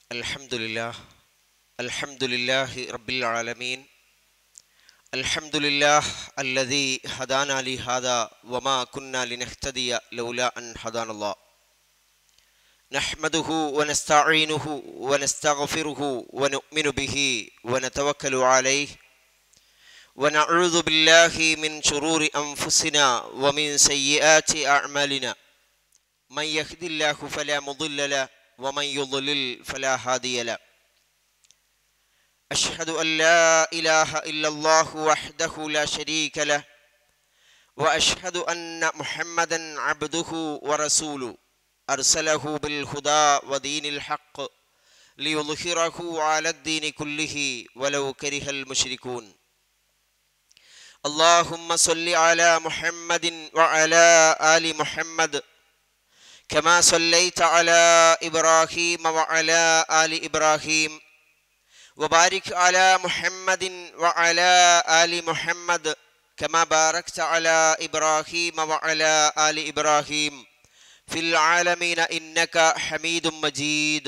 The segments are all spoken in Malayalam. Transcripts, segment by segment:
الحمد لله الحمد لله رب العالمين الحمد لله الذي هدانا لهذا وما كنا لنهتدي لولا أن هدانا الله نحمده ونستعينه ونستغفره ونؤمن به ونتوكل عليه ونعوذ بالله من شرور أنفسنا ومن سيئات أعمالنا من يهد الله فلا مضل له ومن يضلل فلا هادي له أشهد أن لا إله إلا الله وحده لا شريك له وأشهد أن محمدا عبده ورسوله أرسله بالهدى ودين الحق ليظهره على الدين كله ولو كره المشركون اللهم صل على محمد وعلى آل محمد كما صليت على إبراهيم وعلى آل إبراهيم وبارك على محمد وعلى آل محمد كما باركت على إبراهيم وعلى آل إبراهيم في العالمين إنك حميد مجيد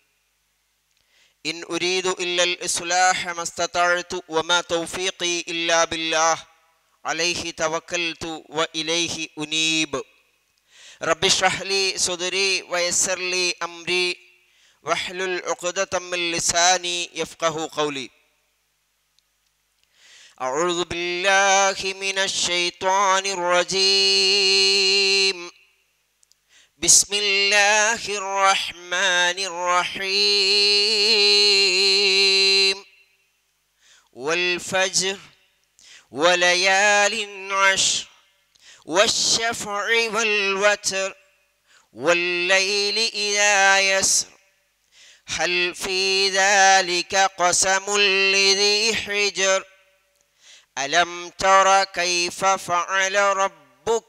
إن أريد إلا الإصلاح ما استطعت وما توفيقي إلا بالله عليه توكلت وإليه أنيب رب اشرح لي صدري ويسر لي أمري واحلل عقدة من لساني يفقه قولي أعوذ بالله من الشيطان الرجيم بسم الله الرحمن الرحيم والفجر وليال عشر والشفع والوتر والليل إذا يسر هل في ذلك قسم لذي حجر ألم تر كيف فعل ربك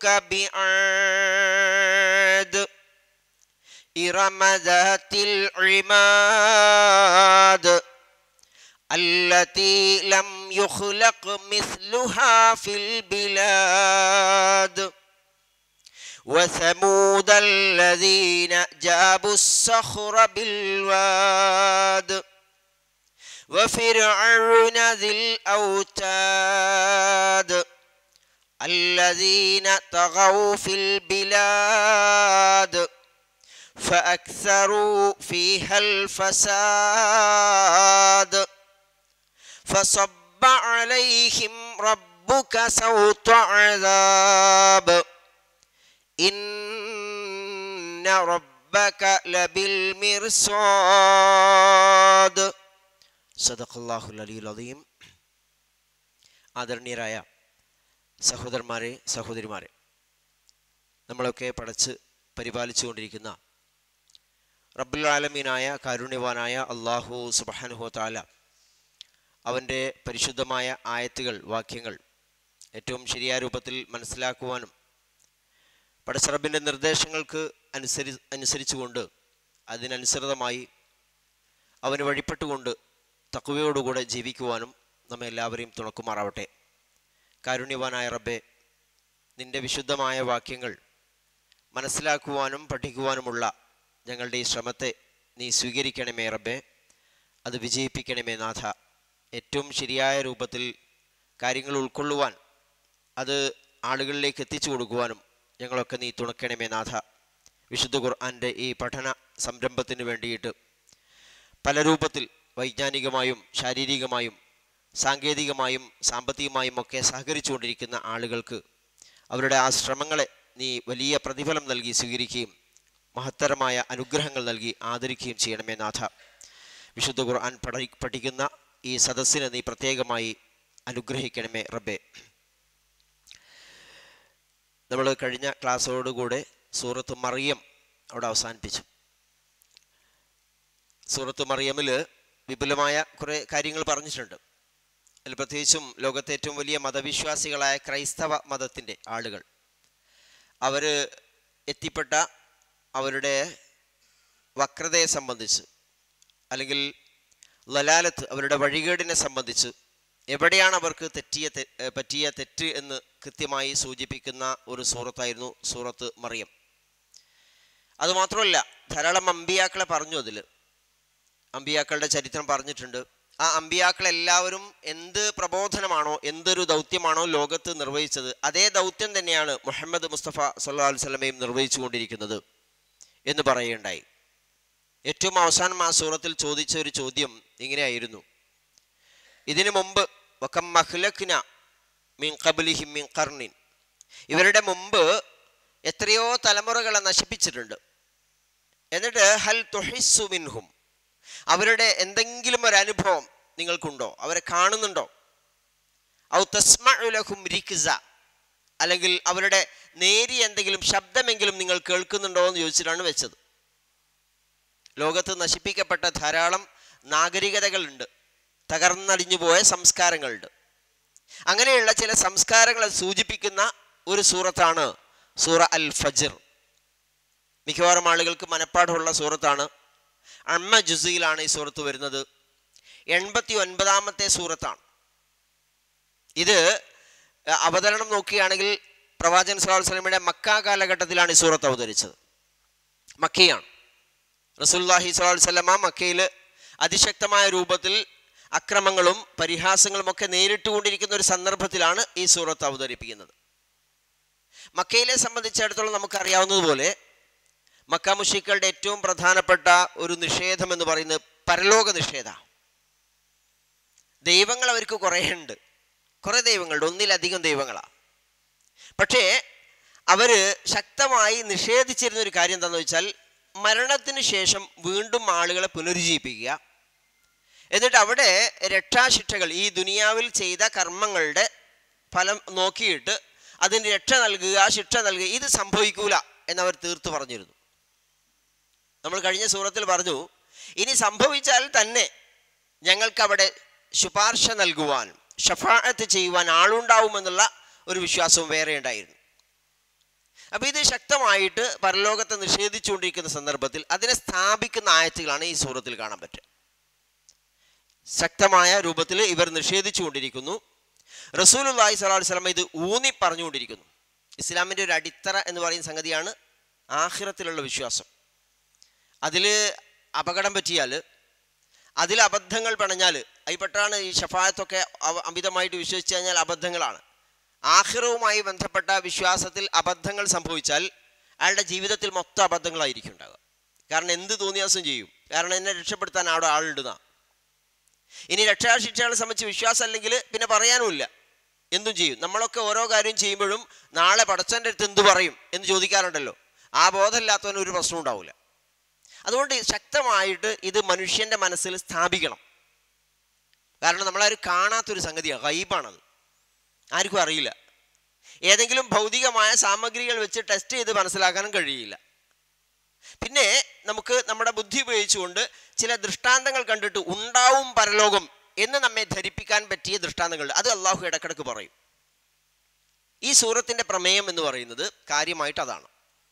بعاد إرم ذات العماد التي لم يخلق مثلها في البلاد وثمود الذين جابوا الصخر بالواد وفرعون ذي الأوتاد الذين طغوا في البلاد فأكثروا فيها الفساد فصب عليهم ربك سوط عذاب إن ربك لبالمرصاد صدق الله العلي العظيم ആദരണീയരായ സഹോദരന്മാരെ സഹോദരിമാരെ നമ്മളൊക്കെ പടച്ച് പരിപാലിച്ചുകൊണ്ടിരിക്കുന്ന റബ്ബുൽ ആലമീനായ കാരുണ്യവാനായ അള്ളാഹു സുബാനുഹോ താല അവൻ്റെ പരിശുദ്ധമായ ആയത്തുകൾ വാക്യങ്ങൾ ഏറ്റവും ശരിയായ രൂപത്തിൽ മനസ്സിലാക്കുവാനും പടച്ചറബിൻ്റെ നിർദ്ദേശങ്ങൾക്ക് അനുസരി അനുസരിച്ചുകൊണ്ട് അതിനനുസൃതമായി അവന് വഴിപ്പെട്ടുകൊണ്ട് തക്കുവയോടുകൂടെ ജീവിക്കുവാനും നമ്മെ എല്ലാവരെയും തുണക്കുമാറാവട്ടെ കാരുണ്യവാനായ റബ്ബെ നിന്റെ വിശുദ്ധമായ വാക്യങ്ങൾ മനസ്സിലാക്കുവാനും പഠിക്കുവാനുമുള്ള ഞങ്ങളുടെ ഈ ശ്രമത്തെ നീ സ്വീകരിക്കണമേ റബ്ബെ അത് വിജയിപ്പിക്കണമേ നാഥ ഏറ്റവും ശരിയായ രൂപത്തിൽ കാര്യങ്ങൾ ഉൾക്കൊള്ളുവാൻ അത് ആളുകളിലേക്ക് എത്തിച്ചു കൊടുക്കുവാനും ഞങ്ങളൊക്കെ നീ തുണക്കണമേ നാഥ വിശുദ്ധ ഖുർആൻ്റെ ഈ പഠന സംരംഭത്തിന് വേണ്ടിയിട്ട് പല രൂപത്തിൽ വൈജ്ഞാനികമായും ശാരീരികമായും സാങ്കേതികമായും സാമ്പത്തികമായും ഒക്കെ സഹകരിച്ചുകൊണ്ടിരിക്കുന്ന ആളുകൾക്ക് അവരുടെ ആ ശ്രമങ്ങളെ നീ വലിയ പ്രതിഫലം നൽകി സ്വീകരിക്കുകയും മഹത്തരമായ അനുഗ്രഹങ്ങൾ നൽകി ആദരിക്കുകയും ചെയ്യണമേ നാഥ വിശുദ്ധ ഖുർആൻ പഠി പഠിക്കുന്ന ഈ സദസ്സിനെ നീ പ്രത്യേകമായി അനുഗ്രഹിക്കണമേ റബ്ബെ നമ്മൾ കഴിഞ്ഞ ക്ലാസ്സോടുകൂടെ സൂറത്ത് മറിയം അവിടെ അവസാനിപ്പിച്ചു സൂറത്ത് മറിയമിൽ വിപുലമായ കുറേ കാര്യങ്ങൾ പറഞ്ഞിട്ടുണ്ട് അതിൽ പ്രത്യേകിച്ചും ലോകത്തെ ഏറ്റവും വലിയ മതവിശ്വാസികളായ ക്രൈസ്തവ മതത്തിൻ്റെ ആളുകൾ അവർ എത്തിപ്പെട്ട അവരുടെ വക്രതയെ സംബന്ധിച്ച് അല്ലെങ്കിൽ ലലാലത്ത് അവരുടെ വഴികേടിനെ സംബന്ധിച്ച് എവിടെയാണ് അവർക്ക് തെറ്റിയ തെ- ഏ, പറ്റിയ തെറ്റ് എന്ന് കൃത്യമായി സൂചിപ്പിക്കുന്ന ഒരു സൂറത്തായിരുന്നു സൂറത്ത് മറിയം അതുമാത്രമല്ല ധാരാളം അമ്പിയാക്കളെ പറഞ്ഞു അതിൽ അമ്പിയാക്കളുടെ ചരിത്രം പറഞ്ഞിട്ടുണ്ട് ആ അമ്പിയാക്കൾ എല്ലാവരും എന്ത് പ്രബോധനമാണോ എന്തൊരു ദൗത്യമാണോ ലോകത്ത് നിർവഹിച്ചത് അതേ ദൗത്യം തന്നെയാണ് മുഹമ്മദ് മുസ്തഫ സല്ലാ വല്ലമയും നിർവഹിച്ചു കൊണ്ടിരിക്കുന്നത് എന്ന് പറയുകയുണ്ടായി ഏറ്റവും അവസാനം ആ സൂറത്തിൽ ചോദിച്ച ഒരു ചോദ്യം ഇങ്ങനെയായിരുന്നു ഇതിനു മുമ്പ് വക്കം മഹ്ലഖ്ന മിൻ ഖബ്ലിഹിം മിൻ ഖർണിൻ ഇവരുടെ മുമ്പ് എത്രയോ തലമുറകളെ നശിപ്പിച്ചിട്ടുണ്ട് എന്നിട്ട് ഹൽ തുഹിസ്സു മിൻഹും അവരുടെ എന്തെങ്കിലും ഒരു അനുഭവം നിങ്ങൾക്കുണ്ടോ അവരെ കാണുന്നുണ്ടോ ഔ തസ്മഉലഹും റിക്സ അല്ലെങ്കിൽ അവരുടെ നേരിയ എന്തെങ്കിലും ശബ്ദമെങ്കിലും നിങ്ങൾ കേൾക്കുന്നുണ്ടോ എന്ന് ചോദിച്ചിട്ടാണ് വെച്ചത് ലോകത്ത് നശിപ്പിക്കപ്പെട്ട ധാരാളം നാഗരികതകളുണ്ട് തകർന്നടിഞ്ഞു പോയ സംസ്കാരങ്ങളുണ്ട് അങ്ങനെയുള്ള ചില സംസ്കാരങ്ങളെ സൂചിപ്പിക്കുന്ന ഒരു സൂറത്താണ് സൂറ അൽ ഫജിർ മിക്കവാറും ആളുകൾക്ക് മനപ്പാടമുള്ള സൂറത്താണ് അമ്മ ജുസയിലാണ് ഈ സൂറത്ത് വരുന്നത് എൺപത്തി ഒൻപതാമത്തെ സൂറത്താണ് ഇത് അവതരണം നോക്കുകയാണെങ്കിൽ പ്രവാചകൻ സല്ലല്ലാഹു അലൈഹി വസല്ലമയുടെ മക്ക കാലഘട്ടത്തിലാണ് ഈ സൂറത്ത് അവതരിച്ചത് മക്കയാണ് റസൂലുള്ളാഹി സ്വല്ലല്ലാഹു അലൈഹി വസല്ലമ മക്കയിൽ അതിശക്തമായ രൂപത്തിൽ അക്രമങ്ങളും പരിഹാസങ്ങളും ഒക്കെ നേരിട്ടുകൊണ്ടിരിക്കുന്ന ഒരു സന്ദർഭത്തിലാണ് ഈ സൂറത്ത് അവതരിപ്പിക്കുന്നത് മക്കയിലെ സംബന്ധിച്ചിടത്തോളം നമുക്കറിയാവുന്നതുപോലെ മക്ക മുഷിക്കളുടെ ഏറ്റവും പ്രധാനപ്പെട്ട ഒരു നിഷേധം എന്ന് പറയുന്നത് പരലോക നിഷേധ ദൈവങ്ങൾ അവർക്ക് കുറേ ഉണ്ട് കുറേ ദൈവങ്ങളുണ്ട് ഒന്നിലധികം ദൈവങ്ങളാണ് പക്ഷേ അവര് ശക്തമായി നിഷേധിച്ചിരുന്ന ഒരു കാര്യം എന്താണെന്ന് വെച്ചാൽ മരണത്തിന് ശേഷം വീണ്ടും ആളുകളെ പുനരുജ്ജീവിപ്പിക്കുക എന്നിട്ട് അവിടെ രക്ഷാശിക്ഷകൾ ഈ ദുനിയാവിൽ ചെയ്ത കർമ്മങ്ങളുടെ ഫലം നോക്കിയിട്ട് അതിന് രക്ഷ നൽകുക ശിക്ഷ നൽകുക ഇത് സംഭവിക്കൂല എന്നവർ തീർത്തു പറഞ്ഞിരുന്നു നമ്മൾ കഴിഞ്ഞ സൂറത്തിൽ പറഞ്ഞു ഇനി സംഭവിച്ചാൽ തന്നെ ഞങ്ങൾക്ക് അവിടെ ശുപാർശ നൽകുവാൻ ഷഫാഅത്ത് ചെയ്യുവാൻ ആളുണ്ടാവുമെന്നുള്ള ഒരു വിശ്വാസവും വേറെ ഉണ്ടായിരുന്നു അപ്പോൾ ഇത് ശക്തമായിട്ട് പരലോകത്തെ നിഷേധിച്ചുകൊണ്ടിരിക്കുന്ന സന്ദർഭത്തിൽ അതിനെ സ്ഥാപിക്കുന്ന ആയത്തുകളാണ് ഈ സൂറത്തിൽ കാണാൻ പറ്റുക ശക്തമായ രൂപത്തിൽ ഇവർ നിഷേധിച്ചുകൊണ്ടിരിക്കുന്നു റസൂലുല്ലാഹി സ്വലാഹു വസ്ലമ ഇത് ഊന്നി പറഞ്ഞുകൊണ്ടിരിക്കുന്നു ഇസ്ലാമിൻ്റെ ഒരു അടിത്തറ എന്ന് പറയുന്ന സംഗതിയാണ് ആഹിറത്തിലുള്ള വിശ്വാസം അതിൽ അപകടം പറ്റിയാൽ അതിൽ അബദ്ധങ്ങൾ പണഞ്ഞാൽ അതിൽപ്പെട്ടാണ് ഈ ഷഫായത്തൊക്കെ അവ- അമിതമായിട്ട് വിശ്വസിച്ച് കഴിഞ്ഞാൽ അബദ്ധങ്ങളാണ് ആഹിറവുമായി ബന്ധപ്പെട്ട വിശ്വാസത്തിൽ അബദ്ധങ്ങൾ സംഭവിച്ചാൽ അയാളുടെ ജീവിതത്തിൽ മൊത്തം അബദ്ധങ്ങളായിരിക്കും ഉണ്ടാകുക കാരണം എന്ത് തോന്നിയാസം ചെയ്യും കാരണം എന്നെ രക്ഷപ്പെടുത്താൻ അവിടെ ആളുണ്ടെന്നാ ഇനി രക്ഷാശിക്ഷകളെ സംബന്ധിച്ച് വിശ്വാസം അല്ലെങ്കിൽ പിന്നെ പറയാനുമില്ല എന്തും ചെയ്യും നമ്മളൊക്കെ ഓരോ കാര്യം ചെയ്യുമ്പോഴും നാളെ പടച്ചൻ്റെ അടുത്ത് എന്ത് പറയും എന്ന് ചോദിക്കാറുണ്ടല്ലോ ആ ബോധമില്ലാത്തവന് ഒരു പ്രശ്നം ഉണ്ടാവില്ല അതുകൊണ്ട് ശക്തമായിട്ട് ഇത് മനുഷ്യൻ്റെ മനസ്സിൽ സ്ഥാപിക്കണം കാരണം നമ്മളാരും കാണാത്തൊരു സംഗതിയാണ് ഗൈബാണത് ആർക്കും അറിയില്ല ഏതെങ്കിലും ഭൗതികമായ സാമഗ്രികൾ വെച്ച് ടെസ്റ്റ് ചെയ്ത് മനസ്സിലാക്കാനും കഴിയില്ല പിന്നെ നമുക്ക് നമ്മുടെ ബുദ്ധി ഉപയോഗിച്ചുകൊണ്ട് ചില ദൃഷ്ടാന്തങ്ങൾ കണ്ടിട്ട് ഉണ്ടാവും പരലോകം എന്ന് നമ്മെ ധരിപ്പിക്കാൻ പറ്റിയ ദൃഷ്ടാന്തങ്ങൾ അത് അള്ളാഹു ഇടക്കിടക്ക് പറയും ഈ സൂറത്തിന്റെ പ്രമേയം എന്ന് പറയുന്നത് കാര്യമായിട്ട് അതാണ്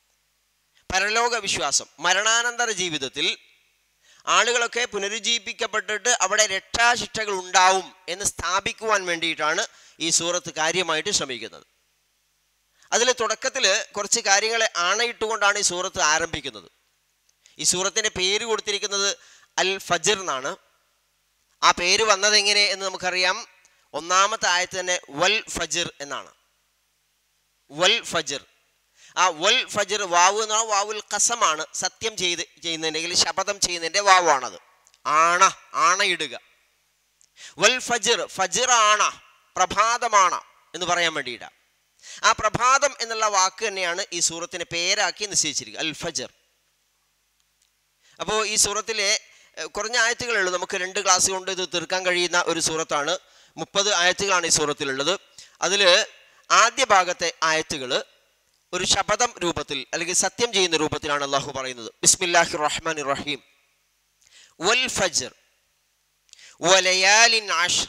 പരലോക വിശ്വാസം മരണാനന്തര ജീവിതത്തിൽ ആളുകളൊക്കെ പുനരുജ്ജീവിപ്പിക്കപ്പെട്ടിട്ട് അവിടെ രക്ഷാശിക്ഷകൾ ഉണ്ടാവും എന്ന് സ്ഥാപിക്കുവാൻ വേണ്ടിയിട്ടാണ് ഈ സൂറത്ത് കാര്യമായിട്ട് ശ്രമിക്കുന്നത് അതിൽ തുടക്കത്തിൽ കുറച്ച് കാര്യങ്ങളെ ആണയിട്ടുകൊണ്ടാണ് ഈ സൂറത്ത് ആരംഭിക്കുന്നത് ഈ സൂറത്തിൻ്റെ പേര് കൊടുത്തിരിക്കുന്നത് അൽ ഫജിർ എന്നാണ് ആ പേര് വന്നത് എങ്ങനെ എന്ന് നമുക്കറിയാം ഒന്നാമത്തെ ആയത്ത് തന്നെ വൽ ഫജിർ എന്നാണ് വൽ ഫജിർ ആ വൽ ഫജിർ വാവ് എന്ന് പറഞ്ഞാൽ വാവുൽ കസമാണ് സത്യം ചെയ്ത് ചെയ്യുന്നതിൻ്റെ അല്ലെങ്കിൽ ശപഥം ചെയ്യുന്നതിൻ്റെ വാവാണത് ആണ ആണയിടുക വൽ ഫജിർ ഫജിർ ആണ പ്രഭാതമാണ് എന്ന് പറയാൻ വേണ്ടിയിട്ടാണ് ആ പ്രഭാതം എന്നുള്ള വാക്ക് തന്നെയാണ് ഈ സൂറത്തിന് പേരാക്കി നിശ്ചയിച്ചിരിക്കുക അൽ ഫജർ അപ്പോൾ ഈ സൂറത്തിലെ എഹ്, കുറഞ്ഞ ആയത്തുകളേ ഉള്ളൂ നമുക്ക് രണ്ട് ക്ലാസ് കൊണ്ട് ഇത് തീർക്കാൻ കഴിയുന്ന ഒരു സൂറത്താണ് മുപ്പത് ആയത്തുകളാണ് ഈ സൂറത്തിലുള്ളത് അതിൽ ആദ്യ ഭാഗത്തെ ആയത്തുകൾ ഒരു ശപഥം രൂപത്തിൽ അല്ലെങ്കിൽ സത്യം ചെയ്യുന്ന രൂപത്തിലാണ് അള്ളാഹു പറയുന്നത് ബിസ്മില്ലാഹി റഹ്മാൻ റഹീം വൽ ഫജർ വലയാലിൻ ആഷ്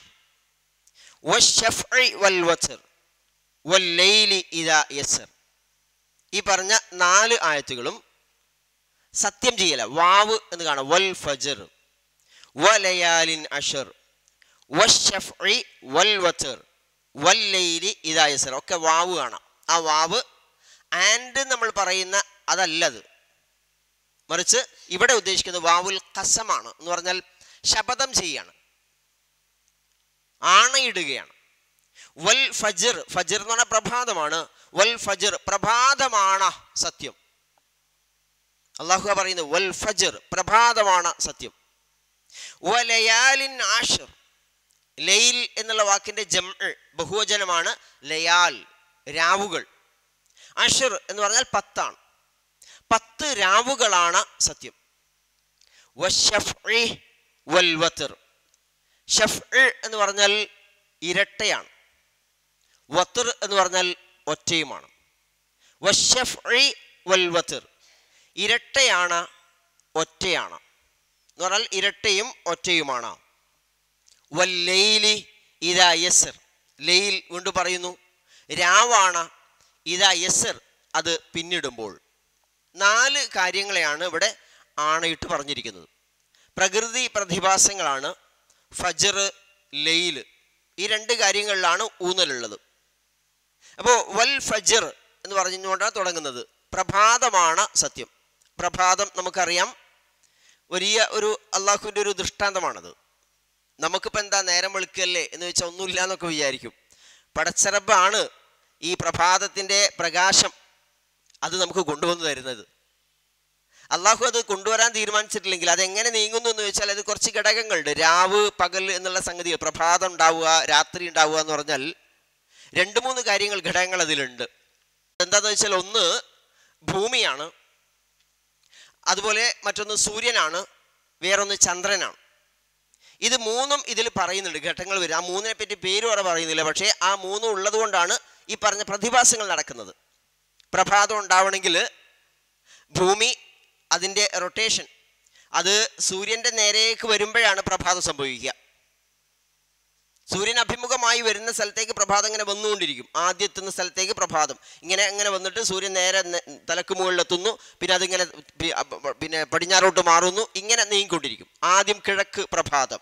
വശഫ്ഇ വൽ വത്ർ വല്ലൈലി ഇദാ യസർ ഈ പറഞ്ഞ നാല് ആയത്തുകളും സത്യം ചെയ്യല വാവ് എന്ന് കാണാം വൽ ഫജർ വലയാലിൻ അഷർ വശഫ്ഇ വൽ വത്ർ വല്ലൈലി ഇദാ യസർ ഒക്കെ വാവ് കാണാം ആ വാവ് ആൻഡ് നമ്മൾ പറയുന്ന അതല്ലത് മറിച്ച് ഇവിടെ ഉദ്ദേശിക്കുന്നത് വാവുൽ കസമാണ് എന്ന് പറഞ്ഞാൽ ശപഥം ചെയ്യാണ് ആണയിടുകയാണ് വൽ ഫജിർ ഫജിർ എന്ന് പറഞ്ഞാൽ പ്രഭാതമാണ് വൽ ഫജിർ പ്രഭാതമാണ് സത്യം അള്ളാഹു പറയുന്നത് വൽ ഫജിർ പ്രഭാതമാണ് സത്യം വലയാലിൻ ആഷിർ ലൈൽ എന്നുള്ള വാക്കിന്റെ ജം ബഹുവചനമാണ് ലയാൽ രാവുകൾ അഷർ എന്ന് പറഞ്ഞാൽ പത്താണ് പത്ത് രാവുകളാണ് സത്യം വശഫ്ഇ വൽ വത്ർ ഷഫ്ഇ എന്ന് പറഞ്ഞാൽ ഇരട്ടയാണ് വത്ർ എന്ന് പറഞ്ഞാൽ ഒറ്റയുമാണ് വശഫ്ഇ വൽ വത്ർ ഇരട്ടയാണ് ഒറ്റയാണ് എന്ന് പറഞ്ഞാൽ ഇരട്ടയും ഒറ്റയുമാണ് വല്ലൈലി ഇതാ യസർ ലൈൽ വീണ്ടും പറയുന്നു രാവാണ് ഇതാ യസർ അത് പിന്നിടുമ്പോൾ നാല് കാര്യങ്ങളെയാണ് ഇവിടെ ആണയിട്ട് പറഞ്ഞിരിക്കുന്നത് പ്രകൃതി പ്രതിഭാസങ്ങളാണ് ഫജർ ലെയിൽ ഈ രണ്ട് കാര്യങ്ങളിലാണ് ഊന്നലുള്ളത് അപ്പോൾ വൽ ഫജർ എന്ന് പറഞ്ഞുകൊണ്ടാണ് തുടങ്ങുന്നത് പ്രഭാതമാണ് സത്യം പ്രഭാതം നമുക്കറിയാം വലിയ ഒരു അള്ളാഹുവിൻ്റെ ഒരു ദൃഷ്ടാന്തമാണത് നമുക്കിപ്പോൾ എന്താ നേരം വെളുക്കല്ലേ എന്ന് വെച്ചാൽ ഒന്നുമില്ല എന്നൊക്കെ വിചാരിക്കും പടച്ചറബാണ് ഈ പ്രഭാതത്തിൻ്റെ പ്രകാശം അത് നമുക്ക് കൊണ്ടുവന്ന് തരുന്നത് അള്ളാഹു അത് കൊണ്ടുവരാൻ തീരുമാനിച്ചിട്ടില്ലെങ്കിൽ അതെങ്ങനെ നീങ്ങുന്നു എന്ന് വെച്ചാൽ അത് കുറച്ച് ഘടകങ്ങളുണ്ട് രാവ് പകൽ എന്നുള്ള സംഗതി പ്രഭാതം ഉണ്ടാവുക രാത്രി ഉണ്ടാവുക എന്ന് പറഞ്ഞാൽ രണ്ട് മൂന്ന് കാര്യങ്ങൾ ഘടകങ്ങൾ അതിലുണ്ട് എന്താണെന്ന് വെച്ചാൽ ഒന്ന് ഭൂമിയാണ് അതുപോലെ മറ്റൊന്ന് സൂര്യനാണ് വേറൊന്ന് ചന്ദ്രനാണ് ഇത് മൂന്നും ഇതിൽ പറയുന്നുണ്ട് ഘട്ടങ്ങൾ വരും ആ മൂന്നിനെ പറ്റി പേര് വരെ പറയുന്നില്ല പക്ഷേ ആ മൂന്നും ഉള്ളത് കൊണ്ടാണ് ഈ പറഞ്ഞ പ്രതിഭാസങ്ങൾ നടക്കുന്നത് പ്രഭാതം ഉണ്ടാവണമെങ്കിൽ ഭൂമി അതിൻ്റെ റൊട്ടേഷൻ അത് സൂര്യൻ്റെ നേരേക്ക് വരുമ്പോഴാണ് പ്രഭാതം സംഭവിക്കുക സൂര്യൻ അഭിമുഖമായി വരുന്ന സ്ഥലത്തേക്ക് പ്രഭാതം ഇങ്ങനെ വന്നുകൊണ്ടിരിക്കും ആദ്യം എത്തുന്ന സ്ഥലത്തേക്ക് പ്രഭാതം ഇങ്ങനെ അങ്ങനെ വന്നിട്ട് സൂര്യൻ നേരെ നെ- തലക്ക് മുകളിലെത്തുന്നു പിന്നെ അതിങ്ങനെ പി- അ- പിന്നെ പടിഞ്ഞാറോട്ട് മാറുന്നു ഇങ്ങനെ നീങ്ങിക്കൊണ്ടിരിക്കും ആദ്യം കിഴക്ക് പ്രഭാതം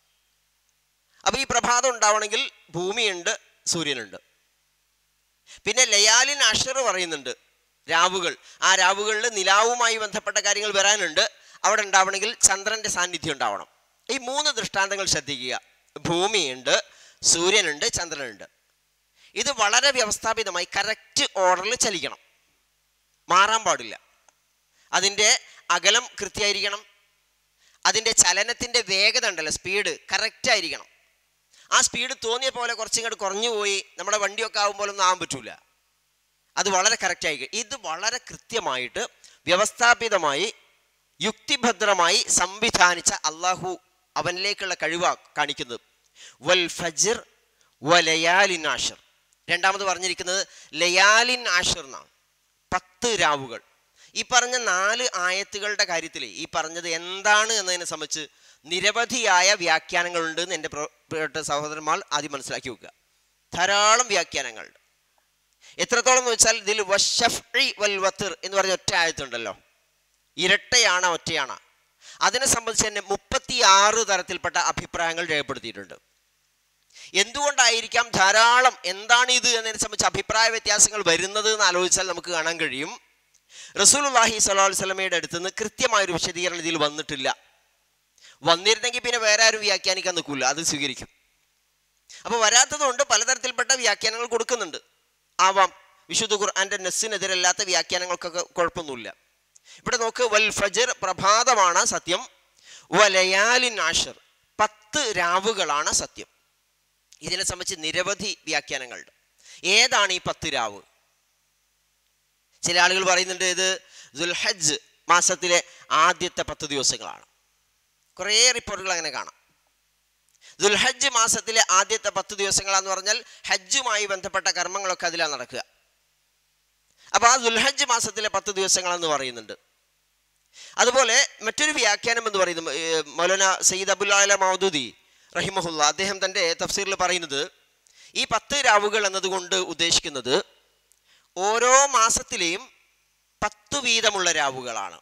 അപ്പൊ ഈ പ്രഭാതം ഉണ്ടാവണമെങ്കിൽ ഭൂമിയുണ്ട് സൂര്യനുണ്ട് പിന്നെ ലയാലിൻ അഷർ പറയുന്നുണ്ട് രാവുകൾ ആ രാവുകളിൽ നിലാവുമായി ബന്ധപ്പെട്ട കാര്യങ്ങൾ വരാനുണ്ട് അവിടെ ഉണ്ടാവണമെങ്കിൽ ചന്ദ്രന്റെ സാന്നിധ്യം ഉണ്ടാവണം ഈ മൂന്ന് ദൃഷ്ടാന്തങ്ങൾ ശ്രദ്ധിക്കുക ഭൂമിയുണ്ട് സൂര്യനുണ്ട് ചന്ദ്രനുണ്ട് ഇത് വളരെ വ്യവസ്ഥാപിതമായി കറക്റ്റ് ഓർഡറിൽ ചലിക്കണം മാറാൻ പാടില്ല അതിൻ്റെ അകലം കൃത്യമായിരിക്കണം അതിൻ്റെ ചലനത്തിൻ്റെ വേഗത ഉണ്ടല്ലോ സ്പീഡ് കറക്റ്റ് ആയിരിക്കണം ആ സ്പീഡ് തോന്നിയ പോലെ കുറച്ചിങ്ങോട്ട് കുറഞ്ഞു പോയി നമ്മുടെ വണ്ടിയൊക്കെ ആകുമ്പോഴൊന്നും ആവാൻ പറ്റൂല അത് വളരെ കറക്റ്റ് ആയിരിക്കും ഇത് വളരെ കൃത്യമായിട്ട് വ്യവസ്ഥാപിതമായി യുക്തിഭദ്രമായി സംവിധാനിച്ച അള്ളാഹു അവനിലേക്കുള്ള കഴിവാ കാണിക്കുന്നത് വൽ ഫജിർ വലയാലിൻ ആഷിർ രണ്ടാമത് പറഞ്ഞിരിക്കുന്നത് ലയാലിൻ ആഷിർ എന്നാണ് പത്ത് രാവുകൾ ഈ പറഞ്ഞ നാല് ആയത്തുകളുടെ കാര്യത്തിൽ ഈ പറഞ്ഞത് എന്താണ് എന്നതിനെ സംബന്ധിച്ച് നിരവധിയായ വ്യാഖ്യാനങ്ങളുണ്ട് എന്ന് എൻ്റെ പ്ര- പ്രിയപ്പെട്ട സഹോദരന്മാർ ആദ്യം മനസ്സിലാക്കി വെക്കുക ധാരാളം വ്യാഖ്യാനങ്ങളുണ്ട് എത്രത്തോളം എന്ന് വെച്ചാൽ ഇതിൽ വശഫ്ഇ വൽ വത്തിർ എന്ന് പറഞ്ഞ ഒറ്റ ആയത്തുണ്ടല്ലോ ഇരട്ടയാണ് ഒറ്റയാണ് അതിനെ സംബന്ധിച്ച് തന്നെ മുപ്പത്തിയാറ് തരത്തിൽപ്പെട്ട അഭിപ്രായങ്ങൾ രേഖപ്പെടുത്തിയിട്ടുണ്ട് എന്തുകൊണ്ടായിരിക്കാം ധാരാളം എന്താണ് ഇത് എന്നതിനെ സംബന്ധിച്ച് അഭിപ്രായ വ്യത്യാസങ്ങൾ വരുന്നത് എന്ന് ആലോചിച്ചാൽ നമുക്ക് കാണാൻ കഴിയും റസൂലുള്ളാഹി സ്വല്ലല്ലാഹു അലൈഹി വസല്ലമയുടെ അടുത്ത് നിന്ന് കൃത്യമായൊരു വിശദീകരണം ഇതിൽ വന്നിട്ടില്ല വന്നിരുന്നെങ്കിൽ പിന്നെ വേറെ ആരും വ്യാഖ്യാനിക്കാൻ നിൽക്കില്ല അത് സ്വീകരിക്കും അപ്പോൾ വരാത്തതുകൊണ്ട് പലതരത്തിൽപ്പെട്ട വ്യാഖ്യാനങ്ങൾ കൊടുക്കുന്നുണ്ട് ആവാം വിശുദ്ധ ഖുർആന്റെ നെസ്സിനെതിരല്ലാത്ത വ്യാഖ്യാനങ്ങൾക്കൊക്കെ കുഴപ്പമൊന്നുമില്ല ഇവിടെ നോക്ക് വൽ ഫജർ പ്രഭാതമാണ് സത്യം വലയാലിൻ ആഷർ പത്ത് രാവുകളാണ് സത്യം ഇതിനെ സംബന്ധിച്ച് നിരവധി വ്യാഖ്യാനങ്ങളുണ്ട് ഏതാണ് ഈ പത്ത് രാവ് ചില ആളുകൾ പറയുന്നുണ്ട് ഇത് ദുൽഹജ്ജ് മാസത്തിലെ ആദ്യത്തെ പത്ത് ദിവസങ്ങളാണ് കുറേ റിപ്പോർട്ടുകൾ അങ്ങനെ കാണാം ദുൽഹജ്ജ് മാസത്തിലെ ആദ്യത്തെ പത്ത് ദിവസങ്ങളാന്ന് പറഞ്ഞാൽ ഹജ്ജുമായി ബന്ധപ്പെട്ട കർമ്മങ്ങളൊക്കെ അതിലാണ് നടക്കുക അപ്പോൾ ആ ദുൽഹജ്ജ് മാസത്തിലെ പത്ത് ദിവസങ്ങളെന്ന് പറയുന്നുണ്ട് അതുപോലെ മറ്റൊരു വ്യാഖ്യാനം എന്ന് പറയുന്നത് ഏർ മൗലാന സയ്യിദ് അബുല്ല മൗദൂദി റഹിമഹുല്ല അദ്ദേഹം തൻ്റെ തഫ്സീറിൽ പറയുന്നത് ഈ പത്ത് രാവുകൾ എന്നതുകൊണ്ട് ഉദ്ദേശിക്കുന്നത് ഓരോ മാസത്തിലെയും പത്ത് വീതമുള്ള രാവുകളാണ്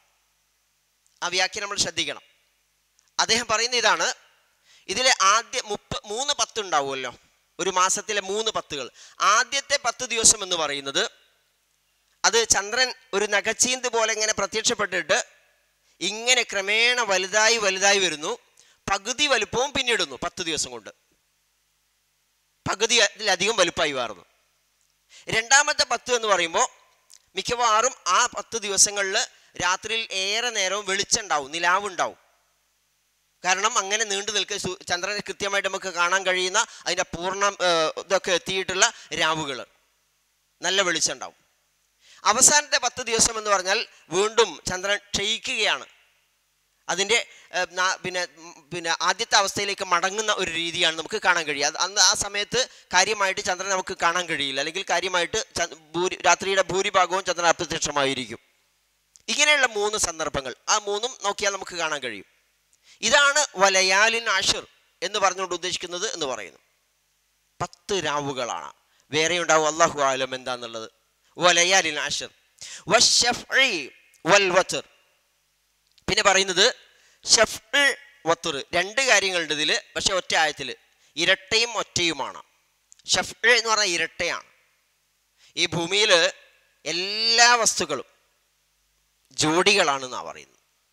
ആ വ്യാഖ്യാനം നമ്മൾ ശ്രദ്ധിക്കണം അദ്ദേഹം പറയുന്ന ഇതാണ് ഇതിലെ ആദ്യ മുപ്പ മൂന്ന് പത്ത് ഉണ്ടാവുമല്ലോ ഒരു മാസത്തിലെ മൂന്ന് പത്തുകൾ ആദ്യത്തെ പത്ത് ദിവസം എന്ന് പറയുന്നത് അത് ചന്ദ്രൻ ഒരു നഖച്ചീന്ത് പോലെ ഇങ്ങനെ പ്രത്യക്ഷപ്പെട്ടിട്ട് ഇങ്ങനെ ക്രമേണ വലുതായി വലുതായി വരുന്നു പകുതി വലുപ്പവും പിന്നിടുന്നു പത്ത് ദിവസം കൊണ്ട് പകുതിയിലധികം വലുപ്പമായി മാറുന്നു രണ്ടാമത്തെ പത്ത് എന്ന് പറയുമ്പോൾ മിക്കവാറും ആ പത്ത് ദിവസങ്ങളിൽ രാത്രിയിൽ ഏറെ നേരവും വെളിച്ചുണ്ടാവും നിലാവുണ്ടാവും കാരണം അങ്ങനെ നീണ്ടു നിൽക്കുക സു- ചന്ദ്രനെ കൃത്യമായിട്ട് നമുക്ക് കാണാൻ കഴിയുന്ന അതിൻ്റെ പൂർണ്ണ ഏർ, ഇതൊക്കെ എത്തിയിട്ടുള്ള രാവുകൾ നല്ല വെളിച്ചമുണ്ടാവും അവസാനത്തെ പത്ത് ദിവസം എന്ന് പറഞ്ഞാൽ വീണ്ടും ചന്ദ്രൻ ക്ഷയിക്കുകയാണ് അതിൻ്റെ ഏർ, നാ- പിന്നെ ഉം, പിന്നെ ആദ്യത്തെ അവസ്ഥയിലേക്ക് മടങ്ങുന്ന ഒരു രീതിയാണ് നമുക്ക് കാണാൻ കഴിയുക അത് അന്ന് ആ സമയത്ത് കാര്യമായിട്ട് ചന്ദ്രൻ നമുക്ക് കാണാൻ കഴിയില്ല അല്ലെങ്കിൽ കാര്യമായിട്ട് ച- ഭൂരി രാത്രിയുടെ ഭൂരിഭാഗവും ചന്ദ്രൻ അപ്രത്യക്ഷമായിരിക്കും ഇങ്ങനെയുള്ള മൂന്ന് സന്ദർഭങ്ങൾ ആ മൂന്നും നോക്കിയാൽ നമുക്ക് കാണാൻ കഴിയും ഇതാണ് വലയാലിൻ ആഷിർ എന്ന് പറഞ്ഞുകൊണ്ട് ഉദ്ദേശിക്കുന്നത് എന്ന് പറയുന്നു പത്ത് രാവുകളാണ് വേറെ ഉണ്ടാവും അള്ളാഹു ആലം എന്താന്നുള്ളത് വലയാലിൻ ആഷിർ വശഫ്ഇ വൽ വത്ർ പിന്നെ പറയുന്നത് ഷഫ് വത്തുർ രണ്ട് കാര്യങ്ങളുണ്ട് ഇതിൽ പക്ഷെ ഒറ്റ ആയത്തിൽ ഇരട്ടയും ഒറ്റയുമാണ് ഷഫ് എന്ന് പറഞ്ഞാൽ ഇരട്ടയാണ് ഈ ഭൂമിയിൽ എല്ലാ വസ്തുക്കളും ജോഡികളാണെന്നാണ് പറയുന്നത്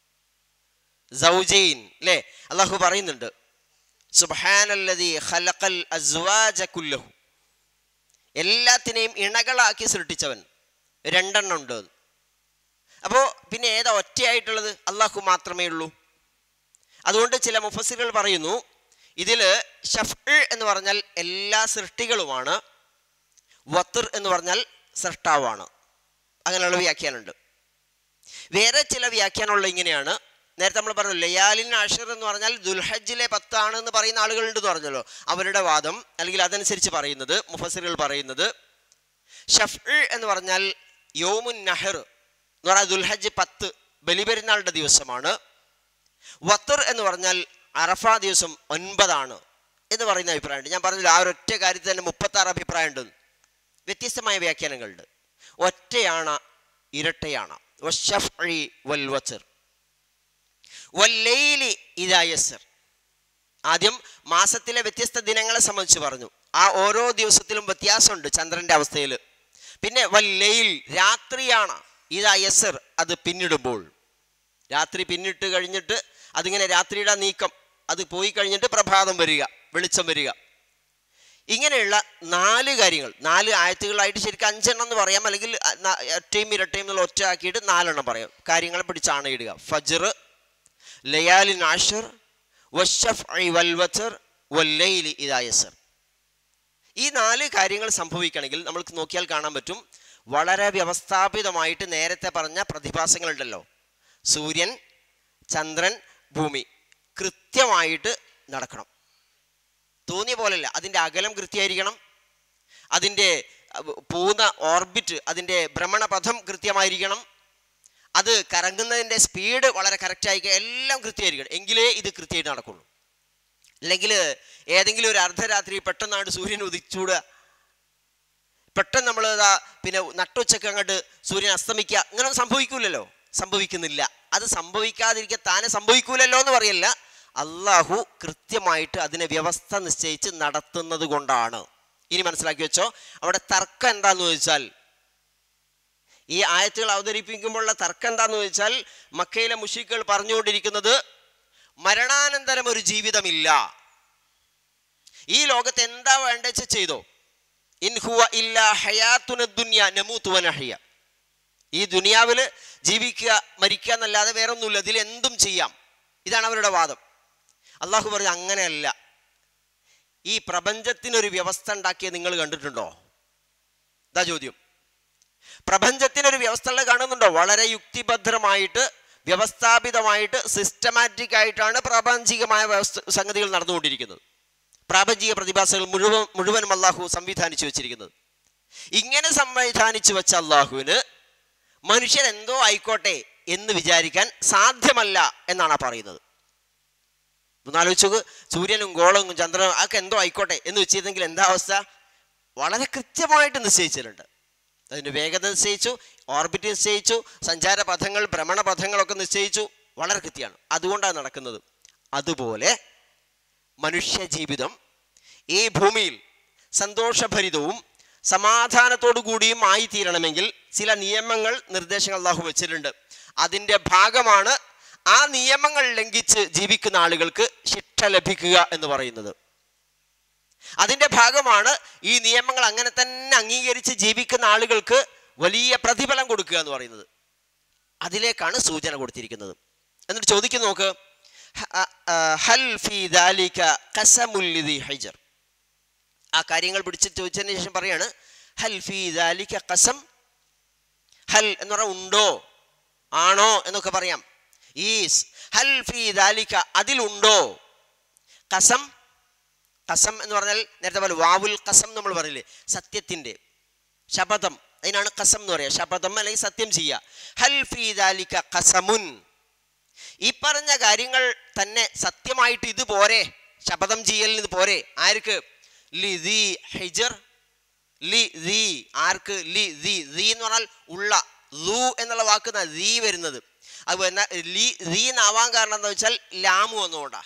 സൗജൈൻ അല്ലേ അള്ളാഹു പറയുന്നുണ്ട് സുബ്ഹാനല്ലദീ ഖലഖൽ അസ്വാജ കുല്ലഹു എല്ലാത്തിനെയും ഇണകളാക്കി സൃഷ്ടിച്ചവൻ രണ്ടെണ്ണം ഉണ്ട് അപ്പോൾ പിന്നെ ഏതാ ഒറ്റയായിട്ടുള്ളത് അള്ളാഹു മാത്രമേ ഉള്ളൂ അതുകൊണ്ട് ചില മുഫസിറുകൾ പറയുന്നു ഇതിൽ ഷഫ് എന്ന് പറഞ്ഞാൽ എല്ലാ സൃഷ്ടികളുമാണ് വത്തർ എന്ന് പറഞ്ഞാൽ സൃഷ്ടാവാണ് അങ്ങനെയുള്ള വ്യാഖ്യാനമുണ്ട് വേറെ ചില വ്യാഖ്യാനമുള്ള ഇങ്ങനെയാണ് നേരത്തെ നമ്മൾ പറഞ്ഞു ലയാലിൻ അഷർ എന്ന് പറഞ്ഞാൽ ദുൽഹജ്ജിലെ പത്താണ് എന്ന് പറയുന്ന ആളുകളുണ്ട് എന്ന് പറഞ്ഞല്ലോ അവരുടെ വാദം അല്ലെങ്കിൽ അതനുസരിച്ച് പറയുന്നത് മുഫസിറുകൾ പറയുന്നത് ഷഫ് എന്ന് പറഞ്ഞാൽ യോമുൻ നഹർ എന്ന് പറഞ്ഞാൽ ദുൽഹജ്ജ് പത്ത് ബലിപെരുന്നാളുടെ ദിവസമാണ് വത്തർ എന്ന് പറഞ്ഞാൽ അറഫ ദിവസം ഒൻപതാണ് എന്ന് പറയുന്ന അഭിപ്രായമുണ്ട് ഞാൻ പറഞ്ഞില്ല ആ ഒരൊറ്റ കാര്യത്തിൽ തന്നെ മുപ്പത്താറ് അഭിപ്രായമുണ്ട് വ്യത്യസ്തമായ വ്യാഖ്യാനങ്ങളുണ്ട് ഒറ്റയാണ് ഇരട്ടയാണ് വശഫ്ഇ വൽ വത്ർ വല്ലൈലി ഇദാ യസ്ർ ആദ്യം മാസത്തിലെ വ്യത്യസ്ത ദിനങ്ങളെ സംബന്ധിച്ച് പറഞ്ഞു ആ ഓരോ ദിവസത്തിലും വ്യത്യാസമുണ്ട് ചന്ദ്രന്റെ അവസ്ഥയിൽ പിന്നെ വല്ലയിൽ രാത്രിയാണ് ഇതാ യസർ അത് പിന്നിടുമ്പോൾ രാത്രി പിന്നിട്ട് കഴിഞ്ഞിട്ട് അതിങ്ങനെ രാത്രിയുടെ നീക്കം അത് പോയി കഴിഞ്ഞിട്ട് പ്രഭാതം വരിക വെളിച്ചം വരിക ഇങ്ങനെയുള്ള നാല് കാര്യങ്ങൾ നാല് ആയത്തുകളായിട്ട് ശരിക്കും അഞ്ചെണ്ണം എന്ന് പറയാം അല്ലെങ്കിൽ അ- ന- ഒറ്റയും ഇരട്ടയും എന്നുള്ള ഒറ്റ ആക്കിയിട്ട് നാലെണ്ണം പറയാം കാര്യങ്ങളെ പിടിച്ചാണ് ഇടുക ഫജർ ലയാലിൻ ആഷർ വശഫ് വൽവച്ചർ വല്ലൈലി ഇതായസർ ഈ നാല് കാര്യങ്ങൾ സംഭവിക്കണമെങ്കിൽ നമ്മൾക്ക് നോക്കിയാൽ കാണാൻ പറ്റും വളരെ വ്യവസ്ഥാപിതമായിട്ട് നേരത്തെ പറഞ്ഞ പ്രതിഭാസങ്ങളുണ്ടല്ലോ സൂര്യൻ ചന്ദ്രൻ ഭൂമി കൃത്യമായിട്ട് നടക്കണം തോന്നിയ പോലല്ല അതിൻ്റെ അകലം കൃത്യമായിരിക്കണം അതിൻ്റെ അഹ്, പോകുന്ന ഓർബിറ്റ് അതിൻ്റെ ഭ്രമണപഥം കൃത്യമായിരിക്കണം അത് കറങ്ങുന്നതിൻ്റെ സ്പീഡ് വളരെ കറക്റ്റായിരിക്കുക എല്ലാം കൃത്യമായിരിക്കണം എങ്കിലേ ഇത് കൃത്യമായിട്ട് നടക്കുള്ളൂ അല്ലെങ്കിൽ ഏതെങ്കിലും ഒരു അർദ്ധരാത്രി പെട്ടെന്നാണ് സൂര്യൻ ഉദിച്ചൂടുക പെട്ടെന്ന് നമ്മൾ ഇതാ പിന്നെ നട്ടുച്ചക്ക് അങ്ങോട്ട് സൂര്യൻ അസ്തമിക്കുക അങ്ങനെ സംഭവിക്കൂലല്ലോ സംഭവിക്കുന്നില്ല അത് സംഭവിക്കാതിരിക്കുക താനെ സംഭവിക്കൂലല്ലോ എന്ന് പറയല്ല അള്ളാഹു കൃത്യമായിട്ട് അതിനെ വ്യവസ്ഥ നിശ്ചയിച്ച് നടത്തുന്നത് കൊണ്ടാണ് ഇനി മനസ്സിലാക്കി വെച്ചോ അവിടെ തർക്കം എന്താന്ന് ചോദിച്ചാൽ ഈ ആയത്തുകൾ അവതരിപ്പിക്കുമ്പോഴുള്ള തർക്കം എന്താന്ന് ചോദിച്ചാൽ മക്കയിലെ മുഷിക്കുകൾ പറഞ്ഞുകൊണ്ടിരിക്കുന്നത് മരണാനന്തരം ഒരു ജീവിതമില്ല ഈ ലോകത്ത് എന്താ വേണ്ടത് ചെയ്തോ ഇൻഹുവ ഇല്ല ഹയാത്തുന ദുന്യ നമൂത്തു വനഹയ ഈ ദുനിയാവിൽ ജീവിക്കുക മരിക്കുക എന്നല്ലാതെ വേറെ ഒന്നുമില്ല ഇതിൽ എന്തും ചെയ്യാം ഇതാണ് അവരുടെ വാദം അള്ളാഹു പറഞ്ഞു അങ്ങനെയല്ല ഈ പ്രപഞ്ചത്തിനൊരു വ്യവസ്ഥ ഉണ്ടാക്കിയ നിങ്ങൾ കണ്ടിട്ടുണ്ടോ ഇതാ ചോദ്യം പ്രപഞ്ചത്തിനൊരു വ്യവസ്ഥ ഉള്ളത് കാണുന്നുണ്ടോ വളരെ യുക്തിഭദ്രമായിട്ട് വ്യവസ്ഥാപിതമായിട്ട് സിസ്റ്റമാറ്റിക് ആയിട്ടാണ് പ്രാപഞ്ചികമായ വ്യവസ്ഥ സംഗതികൾ നടന്നുകൊണ്ടിരിക്കുന്നത് പ്രാപഞ്ചിക പ്രതിഭാസങ്ങൾ മുഴുവൻ മുഴുവനും അള്ളാഹു സംവിധാനിച്ചു വെച്ചിരിക്കുന്നത് ഇങ്ങനെ സംവിധാനിച്ചു വെച്ച അള്ളാഹുവിന് മനുഷ്യൻ എന്തോ ആയിക്കോട്ടെ എന്ന് വിചാരിക്കാൻ സാധ്യമല്ല എന്നാണ് ആ പറയുന്നത് ഒന്നാലോചിച്ചു സൂര്യനും ഗോളവും ചന്ദ്രനും അതൊക്കെ എന്തോ ആയിക്കോട്ടെ എന്ന് വെച്ചിരുന്നെങ്കിൽ എന്താ അവസ്ഥ വളരെ കൃത്യമായിട്ട് നിശ്ചയിച്ചിട്ടുണ്ട് അതിൻ്റെ വേഗത നിശ്ചയിച്ചു ഓർബിറ്റ് നിശ്ചയിച്ചു സഞ്ചാര പഥങ്ങൾ ഭ്രമണ പഥങ്ങളൊക്കെ നിശ്ചയിച്ചു വളരെ കൃത്യമാണ് അതുകൊണ്ടാണ് നടക്കുന്നത് അതുപോലെ മനുഷ്യ ജീവിതം ഈ ഭൂമിയിൽ സന്തോഷഭരിതവും സമാധാനത്തോടു കൂടിയും ആയിത്തീരണമെങ്കിൽ ചില നിയമങ്ങൾ നിർദ്ദേശങ്ങൾ അള്ളാഹു വെച്ചിട്ടുണ്ട് അതിൻ്റെ ഭാഗമാണ് ആ നിയമങ്ങൾ ലംഘിച്ച് ജീവിക്കുന്ന ആളുകൾക്ക് ശിക്ഷ ലഭിക്കുക എന്ന് പറയുന്നത് അതിന്റെ ഭാഗമാണ് ഈ നിയമങ്ങൾ അങ്ങനെ തന്നെ അംഗീകരിച്ച് ജീവിക്കുന്ന ആളുകൾക്ക് വലിയ പ്രതിഫലം കൊടുക്കുക എന്ന് പറയുന്നത് അതിലേക്കാണ് സൂചന കൊടുത്തിരിക്കുന്നത് എന്നിട്ട് ചോദിക്കുന്നു നോക്ക് ഹ- അ- ആ, ഹൽ ഫീ ദാലിക ഖസമുൽ ലിദി ഹൈജർ ആ കാര്യങ്ങൾ പിടിച്ച് ചോദിച്ചതിന് ശേഷം പറയാണ് ഹൽ ഫീ ദാലിക ഖസം ഹൽ എന്ന് പറഞ്ഞാൽ ഉണ്ടോ ആണോ എന്നൊക്കെ പറയാം ഈസ് ഹൽ ഫീ ദാലിക അതിലുണ്ടോ കസം കസം എന്ന് പറഞ്ഞാൽ നേരത്തെ പോലെ വാവുൽ കസം നമ്മൾ പറയില്ലേ സത്യത്തിന്റെ ശപഥം അതിനാണ് കസം എന്ന് പറയുക ശപഥം അല്ലെങ്കിൽ സത്യം ചെയ്യുക ഹൽ ഫീ ദാലിക കസമുൻ ഈ പറഞ്ഞ കാര്യങ്ങൾ തന്നെ സത്യമായിട്ട് ഇത് പോരെ ശപഥം ചെയ്യലിന് ഇത് പോരെ ആർക്ക് ലി ദി ഹിജർ ലി ദി ആർക്ക് ലി ദി ദി എന്ന് പറഞ്ഞാൽ ഉള്ള ലൂ എന്നുള്ള വാക്ക് ദീ വരുന്നത് അത് എന്നാ ലി ദീ എന്നാവാൻ കാരണം എന്താ വെച്ചാൽ ലാമു വന്നുകൊണ്ടാ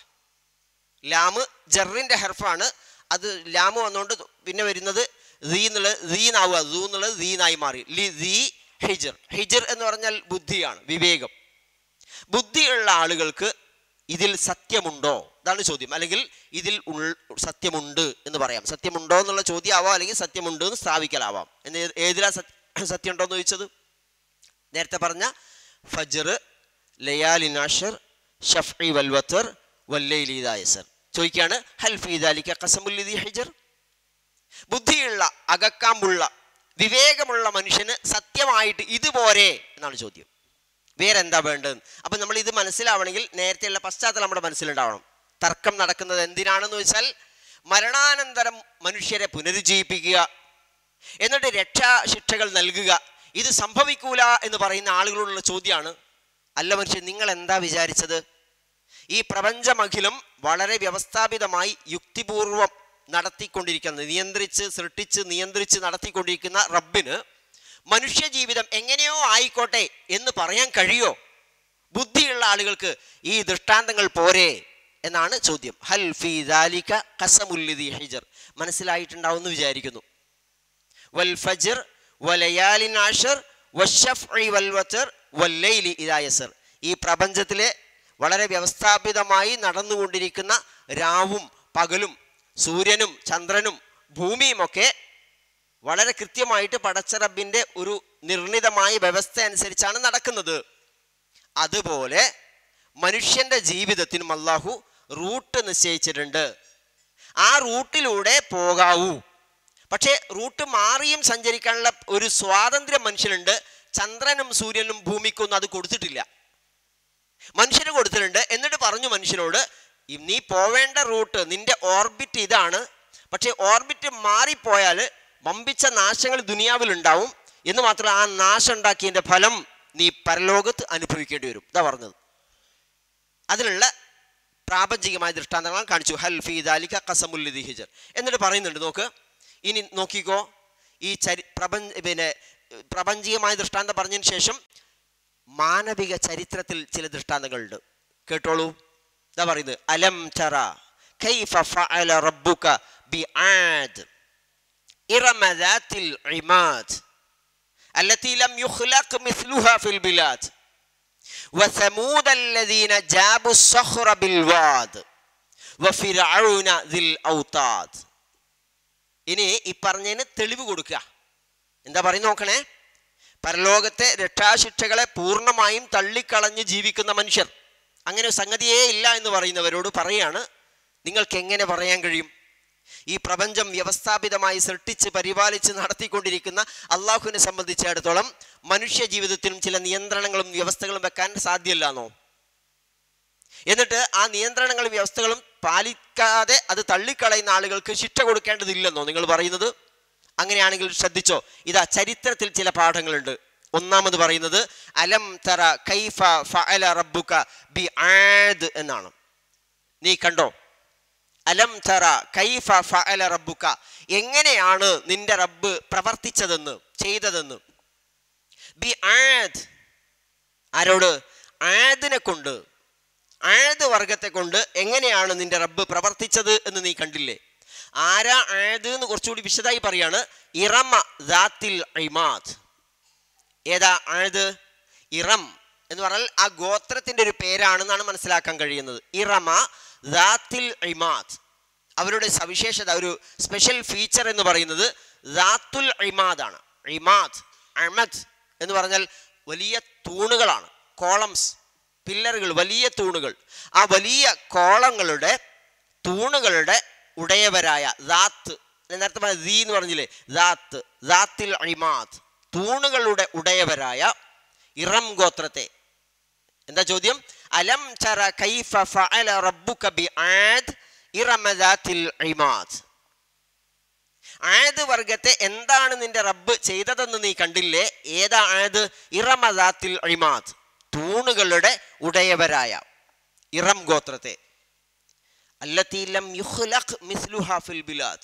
ലാമ് ജറിന്റെ ഹെർഫാണ് അത് ലാമ് വന്നുകൊണ്ട് പിന്നെ വരുന്നത് ദീ എന്നുള്ളത് ദീനാവുക ദൂ എന്നുള്ളത് ദീനായി മാറി ലി ദീ ഹിജർ ഹിജർ എന്ന് പറഞ്ഞാൽ ബുദ്ധിയാണ് വിവേകം ബുദ്ധിയുള്ള ആളുകൾക്ക് ഇതിൽ സത്യമുണ്ടോ ഇതാണ് ചോദ്യം അല്ലെങ്കിൽ ഇതിൽ ഉൾ സത്യമുണ്ട് എന്ന് പറയാം സത്യമുണ്ടോ എന്നുള്ള ചോദ്യം ആവാം അല്ലെങ്കിൽ സത്യമുണ്ട് എന്ന് സ്ഥാപിക്കലാവാം എന്ന് ഏ- ഏതിലാ സത്യ സത്യം ഉണ്ടോ എന്ന് ചോദിച്ചത് നേരത്തെ പറഞ്ഞ ഫജർ ലയാലിനാഷർ ഷഫ്ഇ വൽവത്തർ വല്ലൈലിദായസർ ചോദിക്കുകയാണ് ഹൽ ഫീദാലിക്ക കസമുല്ലിദി ഹിജർ ബുദ്ധിയുള്ള അകക്കാമ്പുള്ള വിവേകമുള്ള മനുഷ്യന് സത്യമായിട്ട് ഇതുപോരെ എന്നാണ് ചോദ്യം വേറെ എന്താ വേണ്ടത് അപ്പൊ നമ്മൾ ഇത് മനസ്സിലാവണമെങ്കിൽ നേരത്തെയുള്ള പശ്ചാത്തലം നമ്മുടെ മനസ്സിലുണ്ടാവണം തർക്കം നടക്കുന്നത് എന്തിനാണെന്ന് വെച്ചാൽ മരണാനന്തരം മനുഷ്യരെ പുനരുജ്ജീവിപ്പിക്കുക എന്നിട്ട് രക്ഷാശിക്ഷകൾ നൽകുക ഇത് സംഭവിക്കൂല എന്ന് പറയുന്ന ആളുകളോടുള്ള ചോദ്യമാണ് അല്ല മനുഷ്യൻ നിങ്ങൾ എന്താ വിചാരിച്ചത് ഈ പ്രപഞ്ചമഖിലം വളരെ വ്യവസ്ഥാപിതമായി യുക്തിപൂർവം നടത്തിക്കൊണ്ടിരിക്കുന്നത് നിയന്ത്രിച്ച് സൃഷ്ടിച്ച് നിയന്ത്രിച്ച് നടത്തിക്കൊണ്ടിരിക്കുന്ന റബ്ബിന് മനുഷ്യ ജീവിതം എങ്ങനെയോ ആയിക്കോട്ടെ എന്ന് പറയാൻ കഴിയോ ബുദ്ധിയുള്ള ആളുകൾക്ക് ഈ ദൃഷ്ടാന്തങ്ങൾ പോരെ എന്നാണ് ചോദ്യം ഹൽ ഫി ദാലിക കസമുല്ലിദി ഹിജർ മനസ്സിലായിട്ടുണ്ടാവും എന്ന് വിചാരിക്കുന്നു വൽ ഫജ്ർ വലയാലിൻ ആഷർ വശഫ്ഇ വൽ വത്ർ വല്ലൈലി ഇദാ യസർ ഈ പ്രപഞ്ചത്തിലെ വളരെ വ്യവസ്ഥാപിതമായി നടന്നുകൊണ്ടിരിക്കുന്ന രാവും പകലും സൂര്യനും ചന്ദ്രനും ഭൂമിയുമൊക്കെ വളരെ കൃത്യമായിട്ട് പടച്ചറബിൻ്റെ ഒരു നിർണിതമായ വ്യവസ്ഥ അനുസരിച്ചാണ് നടക്കുന്നത് അതുപോലെ മനുഷ്യന്റെ ജീവിതത്തിനും അള്ളാഹു റൂട്ട് നിശ്ചയിച്ചിട്ടുണ്ട് ആ റൂട്ടിലൂടെ പോകാവൂ പക്ഷേ റൂട്ട് മാറിയും സഞ്ചരിക്കാനുള്ള ഒരു സ്വാതന്ത്ര്യം മനുഷ്യനുണ്ട് ചന്ദ്രനും സൂര്യനും ഭൂമിക്കൊന്നും അത് കൊടുത്തിട്ടില്ല മനുഷ്യന് കൊടുത്തിട്ടുണ്ട് എന്നിട്ട് പറഞ്ഞു മനുഷ്യനോട് "ഈ നീ പോവേണ്ട റൂട്ട് നിന്റെ ഓർബിറ്റ് ഇതാണ് പക്ഷേ ഓർബിറ്റ് മാറിപ്പോയാൽ വമ്പിച്ച നാശങ്ങൾ ദുനിയാവിൽ ഉണ്ടാവും എന്ന് മാത്രമല്ല ആ നാശം ഉണ്ടാക്കിയതിന്റെ ഫലം നീ പരലോകത്ത് അനുഭവിക്കേണ്ടി വരും ഇതാ പറഞ്ഞത് അതിലുള്ള പ്രാപഞ്ചികമായ ദൃഷ്ടാന്തങ്ങൾ കാണിച്ചു ഹൽ ഫീ ദാലിക ഖസമുല്ലിദി ഹിജർ എന്നിട്ട് പറയുന്നുണ്ട് നോക്ക് ഇനി നോക്കിക്കോ ഈ ചരി പ്രപഞ്ച പിന്നെ പ്രപഞ്ചികമായ ദൃഷ്ടാന്തം പറഞ്ഞതിന് ശേഷം മാനവിക ചരിത്രത്തിൽ ചില ദൃഷ്ടാന്തങ്ങളുണ്ട് കേട്ടോളൂ ഇതാ പറയുന്നത് അലം ചറ കൈഫ ഫഅല റബ്ബുക ബിആദ് ഇറമ ذات العماد التي لم يخلق مثلها في البلاد وثمود الذين جابوا الصخر بالواد وفرعون ذي الأوتاد ഇനി ഈ പറഞ്ഞതിന് തെളിവ് കൊടുക്കുക എന്താ പറയുന്ന നോക്കണേ പരലോകത്തെ രക്ഷാശിക്ഷകളെ പൂർണ്ണമായും തള്ളിക്കളഞ്ഞ് ജീവിക്കുന്ന മനുഷ്യർ അങ്ങനെ ഒരു സംഗതിയേ ഇല്ല എന്ന് പറയുന്നവരോട് പറയാണ് നിങ്ങൾക്ക് എങ്ങനെ പറയാൻ കഴിയും ഈ പ്രപഞ്ചം വ്യവസ്ഥാപിതമായി സൃഷ്ടിച്ച് പരിപാലിച്ച് നടത്തിക്കൊണ്ടിരിക്കുന്ന അള്ളാഹുവിനെ സംബന്ധിച്ചിടത്തോളം മനുഷ്യ ജീവിതത്തിനും ചില നിയന്ത്രണങ്ങളും വ്യവസ്ഥകളും വെക്കാൻ സാധ്യമല്ലാന്നോ എന്നിട്ട് ആ നിയന്ത്രണങ്ങളും വ്യവസ്ഥകളും പാലിക്കാതെ അത് തള്ളിക്കളയുന്ന ആളുകൾക്ക് ശിക്ഷ കൊടുക്കേണ്ടതില്ലെന്നോ നിങ്ങൾ പറയുന്നത് അങ്ങനെയാണെങ്കിൽ ശ്രദ്ധിച്ചോ ഇതാ ചരിത്രത്തിൽ ചില പാഠങ്ങളുണ്ട് ഒന്നാമത് പറയുന്നത് അലം തറ കൈഫ ഫഅല റബ്ബുക ബി ആദ് എന്നാണ് നീ കണ്ടോ അലം തറ കൈഫ ഫഅല റബ്ബുക എങ്ങനെയാണ് നിന്റെ റബ്ബ് പ്രവർത്തിച്ചതെന്ന് ചെയ്തതെന്ന് ബി ആദ് ആരോട് ആദിനെ കൊണ്ട് ആദ് വർഗത്തെ കൊണ്ട് എങ്ങനെയാണ് നിന്റെ റബ്ബ് പ്രവർത്തിച്ചത് എന്ന് നീ കണ്ടില്ലേ ആരാ ആദ് എന്ന് കുറച്ചുകൂടി വിശദമായി പറയാണ് ഇറമ ദാത്തിൽ ഇമാദ് ഏതാ ആദ് ഇറം എന്ന് പറഞ്ഞാൽ ആ ഗോത്രത്തിന്റെ ഒരു പേരാണെന്നാണ് മനസ്സിലാക്കാൻ കഴിയുന്നത് ഇറമ ദാത്തിൽ ഇമാദ് അവരുടെ സവിശേഷത ഒരു സ്പെഷ്യൽ ഫീച്ചർ എന്ന് പറയുന്നത് ദാത്തുൽ ഇമാദ് ആണ് ഇമാദ് അഹമ്മദ് എന്ന് പറഞ്ഞാൽ വലിയ തൂണുകളാണ് കോളംസ് പില്ലറുകൾ വലിയ തൂണുകൾ ആ വലിയ കോളങ്ങളുടെ തൂണുകളുടെ ഉടയവരായ ദാത്ത് ഞാൻ നേരത്തെ പറഞ്ഞ ദീ എന്ന് പറഞ്ഞില്ലേ ദാത്ത് ദാത്തിൽ ഇമാദ് തൂണുകളുടെ ഉടയവരായ ഇറം ഗോത്രത്തെ എന്താ ചോദ്യം അലം ചറ കൈഫ ഫഅല റബ്ബുക ബിആദ് ഇറമ ദാത്തിൽ ഇമാദ് ആയത് വർഗത്തെ എന്താണ് നിന്റെ റബ്ബ് ചെയ്തതെന്ന് നീ കണ്ടില്ലേ ഏതാ ആയത് ഇറമദാത്തിൽ ഇമാദ് തൂണുകളുടെ ഉടയവരായ ഇറം ഗോത്രത്തെ അല്ലത്തി ലം യുഖ്ലഖ് മിസ്ലുഹാ ഫിൽ ബിലാദ്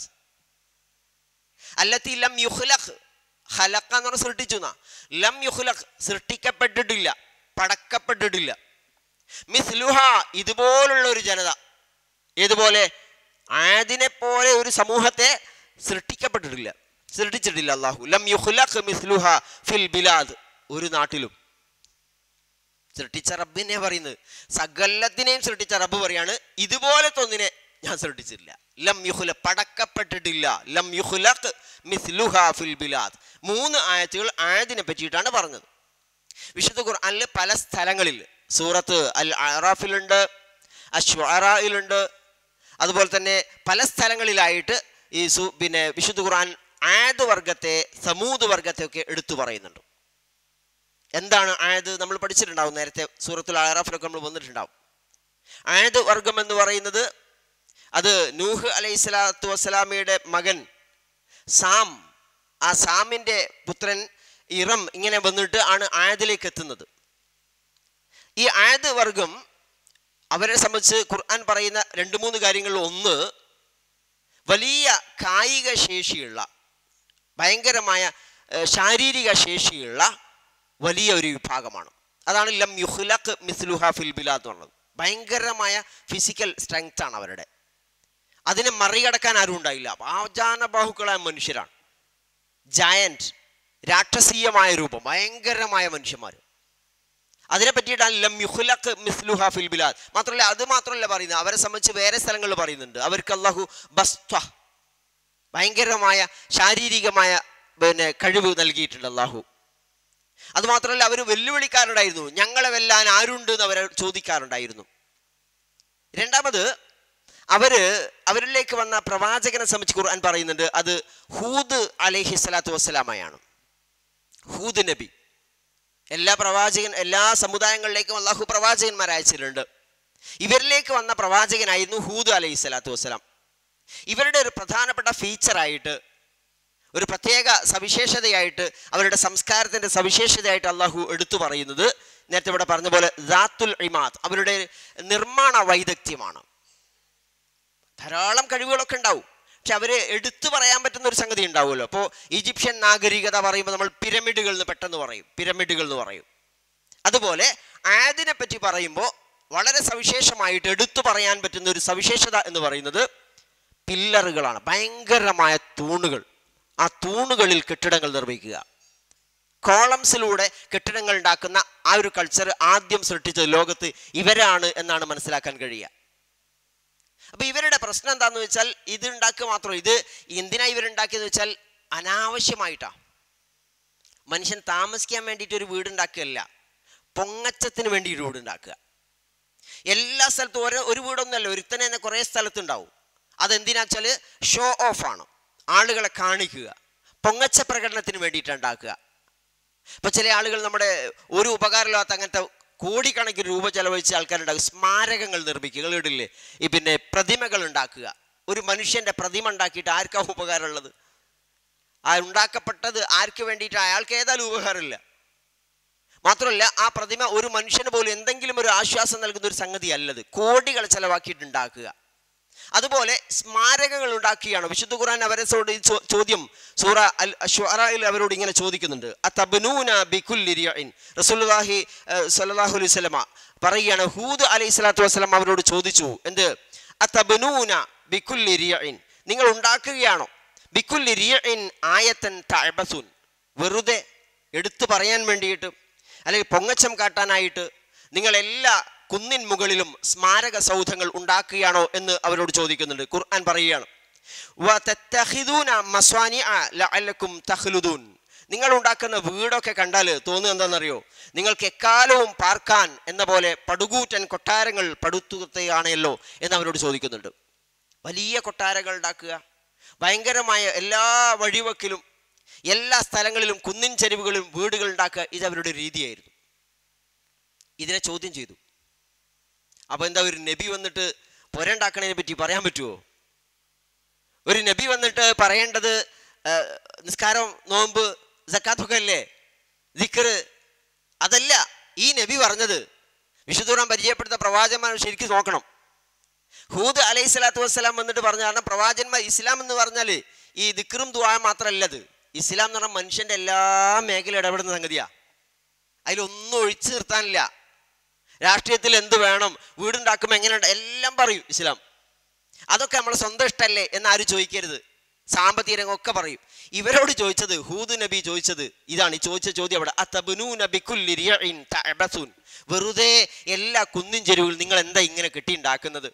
അല്ലത്തി ലം യുഖ്ലഖ് ഖലഖ എന്ന് പറഞ്ഞാൽ സൃഷ്ടിച്ചു എന്നാ. ലം യുഖ്ലഖ് സൃഷ്ടിക്കപ്പെട്ടിട്ടില്ല പടക്കപ്പെട്ടിട്ടില്ല മിസ്ലുഹ ഇതുപോലുള്ള ഒരു ജനത ഏതുപോലെ ആദിനെ പോലെ ഒരു സമൂഹത്തെ സൃഷ്ടിക്കപ്പെട്ടിട്ടില്ല സൃഷ്ടിച്ചിട്ടില്ല അള്ളാഹു ലം യുഖ്ലഖ് മിസ്ലുഹ ഫിൽ ബിലാദ് ഒരു നാട്ടിലും സൃഷ്ടിച്ച റബ്ബിനെ പറയുന്നത് സകലത്തിനെയും സൃഷ്ടിച്ച റബ്ബ് പറയാണ് ഇതുപോലത്തെ ഒന്നിനെ ഞാൻ സൃഷ്ടിച്ചിട്ടില്ല ലം യുഹുല പടക്കപ്പെട്ടിട്ടില്ല ലം യുഹുലഖ് മിസ്ലുഹ ഫിൽ ബിലാദ് മൂന്ന് ആയത്തുകൾ ആയതിനെ പറ്റിയിട്ടാണ് പറഞ്ഞത് വിശുദ്ധ ഖുർആനിൽ പല സ്ഥലങ്ങളിൽ സൂറത്ത് അൽ അറാഫിലുണ്ട് അഷ്വറായിലുണ്ട് അതുപോലെ തന്നെ പല സ്ഥലങ്ങളിലായിട്ട് ഈ സു പിന്നെ വിശുദ്ധ ഖുർആൻ ആയത് വർഗത്തെ സമൂത് വർഗത്തെ ഒക്കെ എടുത്തു പറയുന്നുണ്ട് എന്താണ് ആയത് നമ്മൾ പഠിച്ചിട്ടുണ്ടാവും നേരത്തെ സൂറത്തുൽ അറാഫിലൊക്കെ നമ്മൾ വന്നിട്ടുണ്ടാവും ആയത് വർഗം എന്ന് പറയുന്നത് അത് നൂഹ് അലൈഹി സ്വലാത്തു വസ്സലാമയുടെ മകൻ സാം ആ സാമിൻ്റെ പുത്രൻ ഇറം ഇങ്ങനെ വന്നിട്ട് ആണ് ആയതിലേക്ക് എത്തുന്നത് ഈ ആയത് വർഗം അവരെ സംബന്ധിച്ച് ഖുർആൻ പറയുന്ന രണ്ട് മൂന്ന് കാര്യങ്ങളിൽ ഒന്ന് വലിയ കായിക ശേഷിയുള്ള ഭയങ്കരമായ ഏഹ്, ശാരീരിക ശേഷിയുള്ള വലിയ ഒരു വിഭാഗമാണ് അതാണ് ലം യുഹ്ലഖ് മിസ്ലുഹ ഫിൽ ബിലാദ് എന്നുള്ളത് ഭയങ്കരമായ ഫിസിക്കൽ സ്ട്രെങ്ത് ആണ് അവരുടെ അതിനെ മറികടക്കാൻ ആരും ഉണ്ടായില്ല ആചാന ബാഹുക്കളായ മനുഷ്യരാണ് ജയന്റ് രാക്ഷസീയമായ രൂപം ഭയങ്കരമായ മനുഷ്യന്മാർ അതിനെ പറ്റിയിട്ടാണ് ലം യുഹ്ലഖ് മിസ്ലുഹ ഫിൽ ബിലാദ് മാത്രമല്ല അത് മാത്രമല്ല പറയുന്നത് അവരെ സംബന്ധിച്ച് വേറെ സ്ഥലങ്ങളിൽ പറയുന്നുണ്ട് അവർക്ക് അള്ളാഹു ബസ്ത്വ ഭയങ്കരമായ ശാരീരികമായ പിന്നെ കഴിവ് നൽകിയിട്ടുണ്ട് അള്ളാഹു അത് മാത്രമല്ല അവർ വെല്ലുവിളിക്കാറുണ്ടായിരുന്നു ഞങ്ങളെ വെല്ലാൻ ആരുണ്ട് എന്ന് അവരെ ചോദിക്കാറുണ്ടായിരുന്നു രണ്ടാമത് അവര് അവരിലേക്ക് വന്ന പ്രവാചകനെ സംബന്ധിച്ച് ഖുർആൻ പറയുന്നുണ്ട് അത് ഹൂദ് അലൈഹി സ്വലാത്തു വസ്സലാമയാണ് ഹൂദ് നബി എല്ലാ പ്രവാചകൻ എല്ലാ സമുദായങ്ങളിലേക്കും അള്ളാഹു പ്രവാചകന്മാർ അയച്ചിട്ടുണ്ട് ഇവരിലേക്ക് വന്ന പ്രവാചകനായിരുന്നു ഹൂദ് അലൈഹി സ്വലാത്തു വസ്സലാം ഇവരുടെ ഒരു പ്രധാനപ്പെട്ട ഫീച്ചറായിട്ട് ഒരു പ്രത്യേക സവിശേഷതയായിട്ട് അവരുടെ സംസ്കാരത്തിന്റെ സവിശേഷതയായിട്ട് അള്ളാഹു എടുത്തു പറയുന്നത് നേരത്തെ ഇവിടെ പറഞ്ഞ പോലെ ദാത്തുൽ ഇമാദ് അവരുടെ നിർമ്മാണ വൈദഗ്ധ്യമാണ് ധാരാളം കഴിവുകളൊക്കെ ഉണ്ടാവും പക്ഷെ അവര് എടുത്തു പറയാൻ പറ്റുന്ന ഒരു സംഗതി ഉണ്ടാവുമല്ലോ അപ്പോൾ ഈജിപ്ഷ്യൻ നാഗരികത പറയുമ്പോൾ നമ്മൾ പിരമിഡുകൾ എന്ന് പെട്ടെന്ന് പറയും പിരമിഡുകൾ എന്ന് പറയും അതുപോലെ ആദിനെ പറ്റി പറയുമ്പോൾ വളരെ സവിശേഷമായിട്ട് എടുത്തു പറയാൻ പറ്റുന്ന ഒരു സവിശേഷത എന്ന് പറയുന്നത് പില്ലറുകളാണ് ഭയങ്കരമായ തൂണുകൾ ആ തൂണുകളിൽ കെട്ടിടങ്ങൾ നിർമ്മിക്കുക കോളംസിലൂടെ കെട്ടിടങ്ങൾ ഉണ്ടാക്കുന്ന ആ ഒരു കൾച്ചർ ആദ്യം സൃഷ്ടിച്ചത് ലോകത്ത് ഇവരാണ് എന്നാണ് മനസ്സിലാക്കാൻ കഴിയുക അപ്പൊ ഇവരുടെ പ്രശ്നം എന്താന്ന് വെച്ചാൽ ഇത് ഉണ്ടാക്കുക മാത്രം ഇത് എന്തിനാ ഇവരുണ്ടാക്കിയെന്ന് വെച്ചാൽ അനാവശ്യമായിട്ടാ മനുഷ്യൻ താമസിക്കാൻ വേണ്ടിയിട്ട് ഒരു വീട് ഉണ്ടാക്കുകയല്ല പൊങ്ങച്ചത്തിന് വേണ്ടി ഒരു വീട് ഉണ്ടാക്കുക എല്ലാ സ്ഥലത്തും ഓരോ ഒരു വീടൊന്നുമല്ല ഒരുത്തനെ തന്നെ കുറേ സ്ഥലത്തുണ്ടാവും അതെന്തിനാ വെച്ചാൽ ഷോ ഓഫ് ആണ് ആളുകളെ കാണിക്കുക പൊങ്ങച്ച പ്രകടനത്തിന് വേണ്ടിയിട്ട് ഉണ്ടാക്കുക ഇപ്പൊ ചില ആളുകൾ നമ്മുടെ ഒരു ഉപകാരമില്ലാത്ത അങ്ങനത്തെ കോടിക്കണക്കിന് രൂപ ചെലവഴിച്ച ആൾക്കാരുണ്ടാകും സ്മാരകങ്ങൾ നിർമ്മിക്കുക ഇടില്ലേ ഈ പിന്നെ പ്രതിമകൾ ഉണ്ടാക്കുക ഒരു മനുഷ്യന്റെ പ്രതിമ ഉണ്ടാക്കിയിട്ട് ആർക്കാ ഉപകാരമുള്ളത് ആ ഉണ്ടാക്കപ്പെട്ടത് ആർക്ക് വേണ്ടിയിട്ട് അയാൾക്ക് ഏതായാലും ഉപകാരമില്ല മാത്രമല്ല ആ പ്രതിമ ഒരു മനുഷ്യന് പോലും എന്തെങ്കിലും ഒരു ആശ്വാസം നൽകുന്ന ഒരു സംഗതി അല്ലത് കോടികൾ ചെലവാക്കിയിട്ട് ഉണ്ടാക്കുക അതുപോലെ സ്മാരകങ്ങൾ ഉണ്ടാക്കുകയാണ് വിശുദ്ധ ഖുർആൻ അവരെ സോട് ഈ ചോ- ചോദ്യം സൂറ അൽ അഷ്വറയിൽ അവരോട് ഇങ്ങനെ ചോദിക്കുന്നുണ്ട് അത്തബ്നൂന ബികുല്ലി റിയഇൻ റസൂലുള്ളാഹി ഏഹ്, സ്വല്ലല്ലാഹു അലൈഹി വസല്ലമ പറയുകയാണ് ഹൂദ് അലൈഹി സ്വലാത്തു വസ്സലാം അവരോട് ചോദിച്ചു എന്ത് അത്തബ്നൂന ബികുല്ലി റിയഇൻ നിങ്ങൾ ഉണ്ടാക്കുകയാണോ ബിക്കുല്ലി റിയഇൻ ആയത്തൻ തഅബസുൻ വെറുതെ എടുത്തു പറയാൻ വേണ്ടിയിട്ട് അല്ലെങ്കിൽ പൊങ്ങച്ചം കാട്ടാനായിട്ട് നിങ്ങൾ എല്ലാ കുന്നിൻ മുകളിലും സ്മാരക സൗധങ്ങൾ ഉണ്ടാക്കുകയാണോ എന്ന് അവരോട് ചോദിക്കുന്നുണ്ട് ഖുർആൻ പറയുകയാണ് വതത്തഖിദൂന മസ്വാനിഅ ലഅല്ലക്കും തഖ്ലുദൂൻ നിങ്ങൾ ഉണ്ടാക്കുന്ന വീടൊക്കെ കണ്ടാൽ തോന്നുന്നത് എന്താണെന്നറിയോ നിങ്ങൾക്ക് എക്കാലവും പാർക്കാൻ എന്ന പോലെ പടുകൂറ്റൻ കൊട്ടാരങ്ങൾ പടുത്തുകയാണല്ലോ എന്ന് അവരോട് ചോദിക്കുന്നുണ്ട് വലിയ കൊട്ടാരങ്ങൾ ഉണ്ടാക്കുക ഭയങ്കരമായ എല്ലാ വഴിവക്കിലും എല്ലാ സ്ഥലങ്ങളിലും കുന്നിൻ ചെരുവുകളിലും വീടുകൾ ഉണ്ടാക്കുക ഇത് അവരുടെ രീതിയായിരുന്നു ഇതിനെ ചോദ്യം ചെയ്തു അപ്പോൾ എന്താ ഒരു നബി വന്നിട്ട് പുരണ്ടാക്കണതിനെ പറ്റി പറയാൻ പറ്റുമോ ഒരു നബി വന്നിട്ട് പറയേണ്ടത് ആ, നിസ്കാരം നോമ്പ് സക്കാത്തൊക്കെ അല്ലേ ദിക്കറ് അതല്ല ഈ നബി പറഞ്ഞത് വിശുദ്ധൂറാൻ പരിചയപ്പെടുത്ത പ്രവാചകന്മാർ ശരിക്കും നോക്കണം ഹൂദ് അലൈഹി സ്വലാത്തു വസ്സലാം വന്നിട്ട് പറഞ്ഞ കാരണം പ്രവാചന്മാർ ഇസ്ലാം എന്ന് പറഞ്ഞാൽ ഈ ദിക്കറും ദുആയും മാത്രമല്ല അത് ഇസ്ലാം എന്ന് പറഞ്ഞാൽ മനുഷ്യന്റെ എല്ലാ മേഖല ഇടപെടുന്ന സംഗതിയാ അതിലൊന്നും ഒഴിച്ചു നിർത്താനില്ല രാഷ്ട്രീയത്തിൽ എന്ത് വേണം വീടുണ്ടാക്കുമ്പോൾ എങ്ങനെയുണ്ട് എല്ലാം പറയും ഇസ്ലാം അതൊക്കെ നമ്മളെ സ്വന്തം ഇഷ്ടമല്ലേ എന്ന് ആരും ചോദിക്കരുത് സാമ്പത്തിക രംഗമൊക്കെ പറയും ഇവരോട് ചോദിച്ചത് ഹൂദ് നബി ചോദിച്ചത് ഇതാണ് ഈ ചോദിച്ച ചോദ്യം അവിടെ അത്തബ്നൂന ബിക്കുല്ലി റിയഇൻ തഅബസൂൻ. വെറുതെ എല്ലാ കുന്നിൻ ചെരുവിൽ നിങ്ങൾ എന്താ ഇങ്ങനെ കെട്ടിയുണ്ടാക്കുന്നത്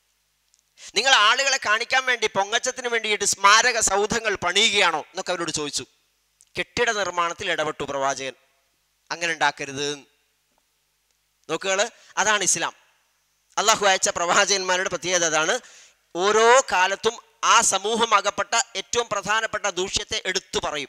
നിങ്ങൾ ആളുകളെ കാണിക്കാൻ വേണ്ടി പൊങ്ങച്ചത്തിന് വേണ്ടിയിട്ട് സ്മാരക സൗധങ്ങൾ പണിയുകയാണോ എന്നൊക്കെ അവരോട് ചോദിച്ചു കെട്ടിട നിർമ്മാണത്തിൽ ഇടപെട്ടു പ്രവാചകൻ അങ്ങനെ ഉണ്ടാക്കരുത് എന്ന്. നോക്കുകള് അതാണ് ഇസ്ലാം അള്ളാഹു അയച്ച പ്രവാചകന്മാരുടെ പ്രത്യേകത അതാണ് ഓരോ കാലത്തും ആ സമൂഹം അകപ്പെട്ട ഏറ്റവും പ്രധാനപ്പെട്ട ദൂഷ്യത്തെ എടുത്തു പറയും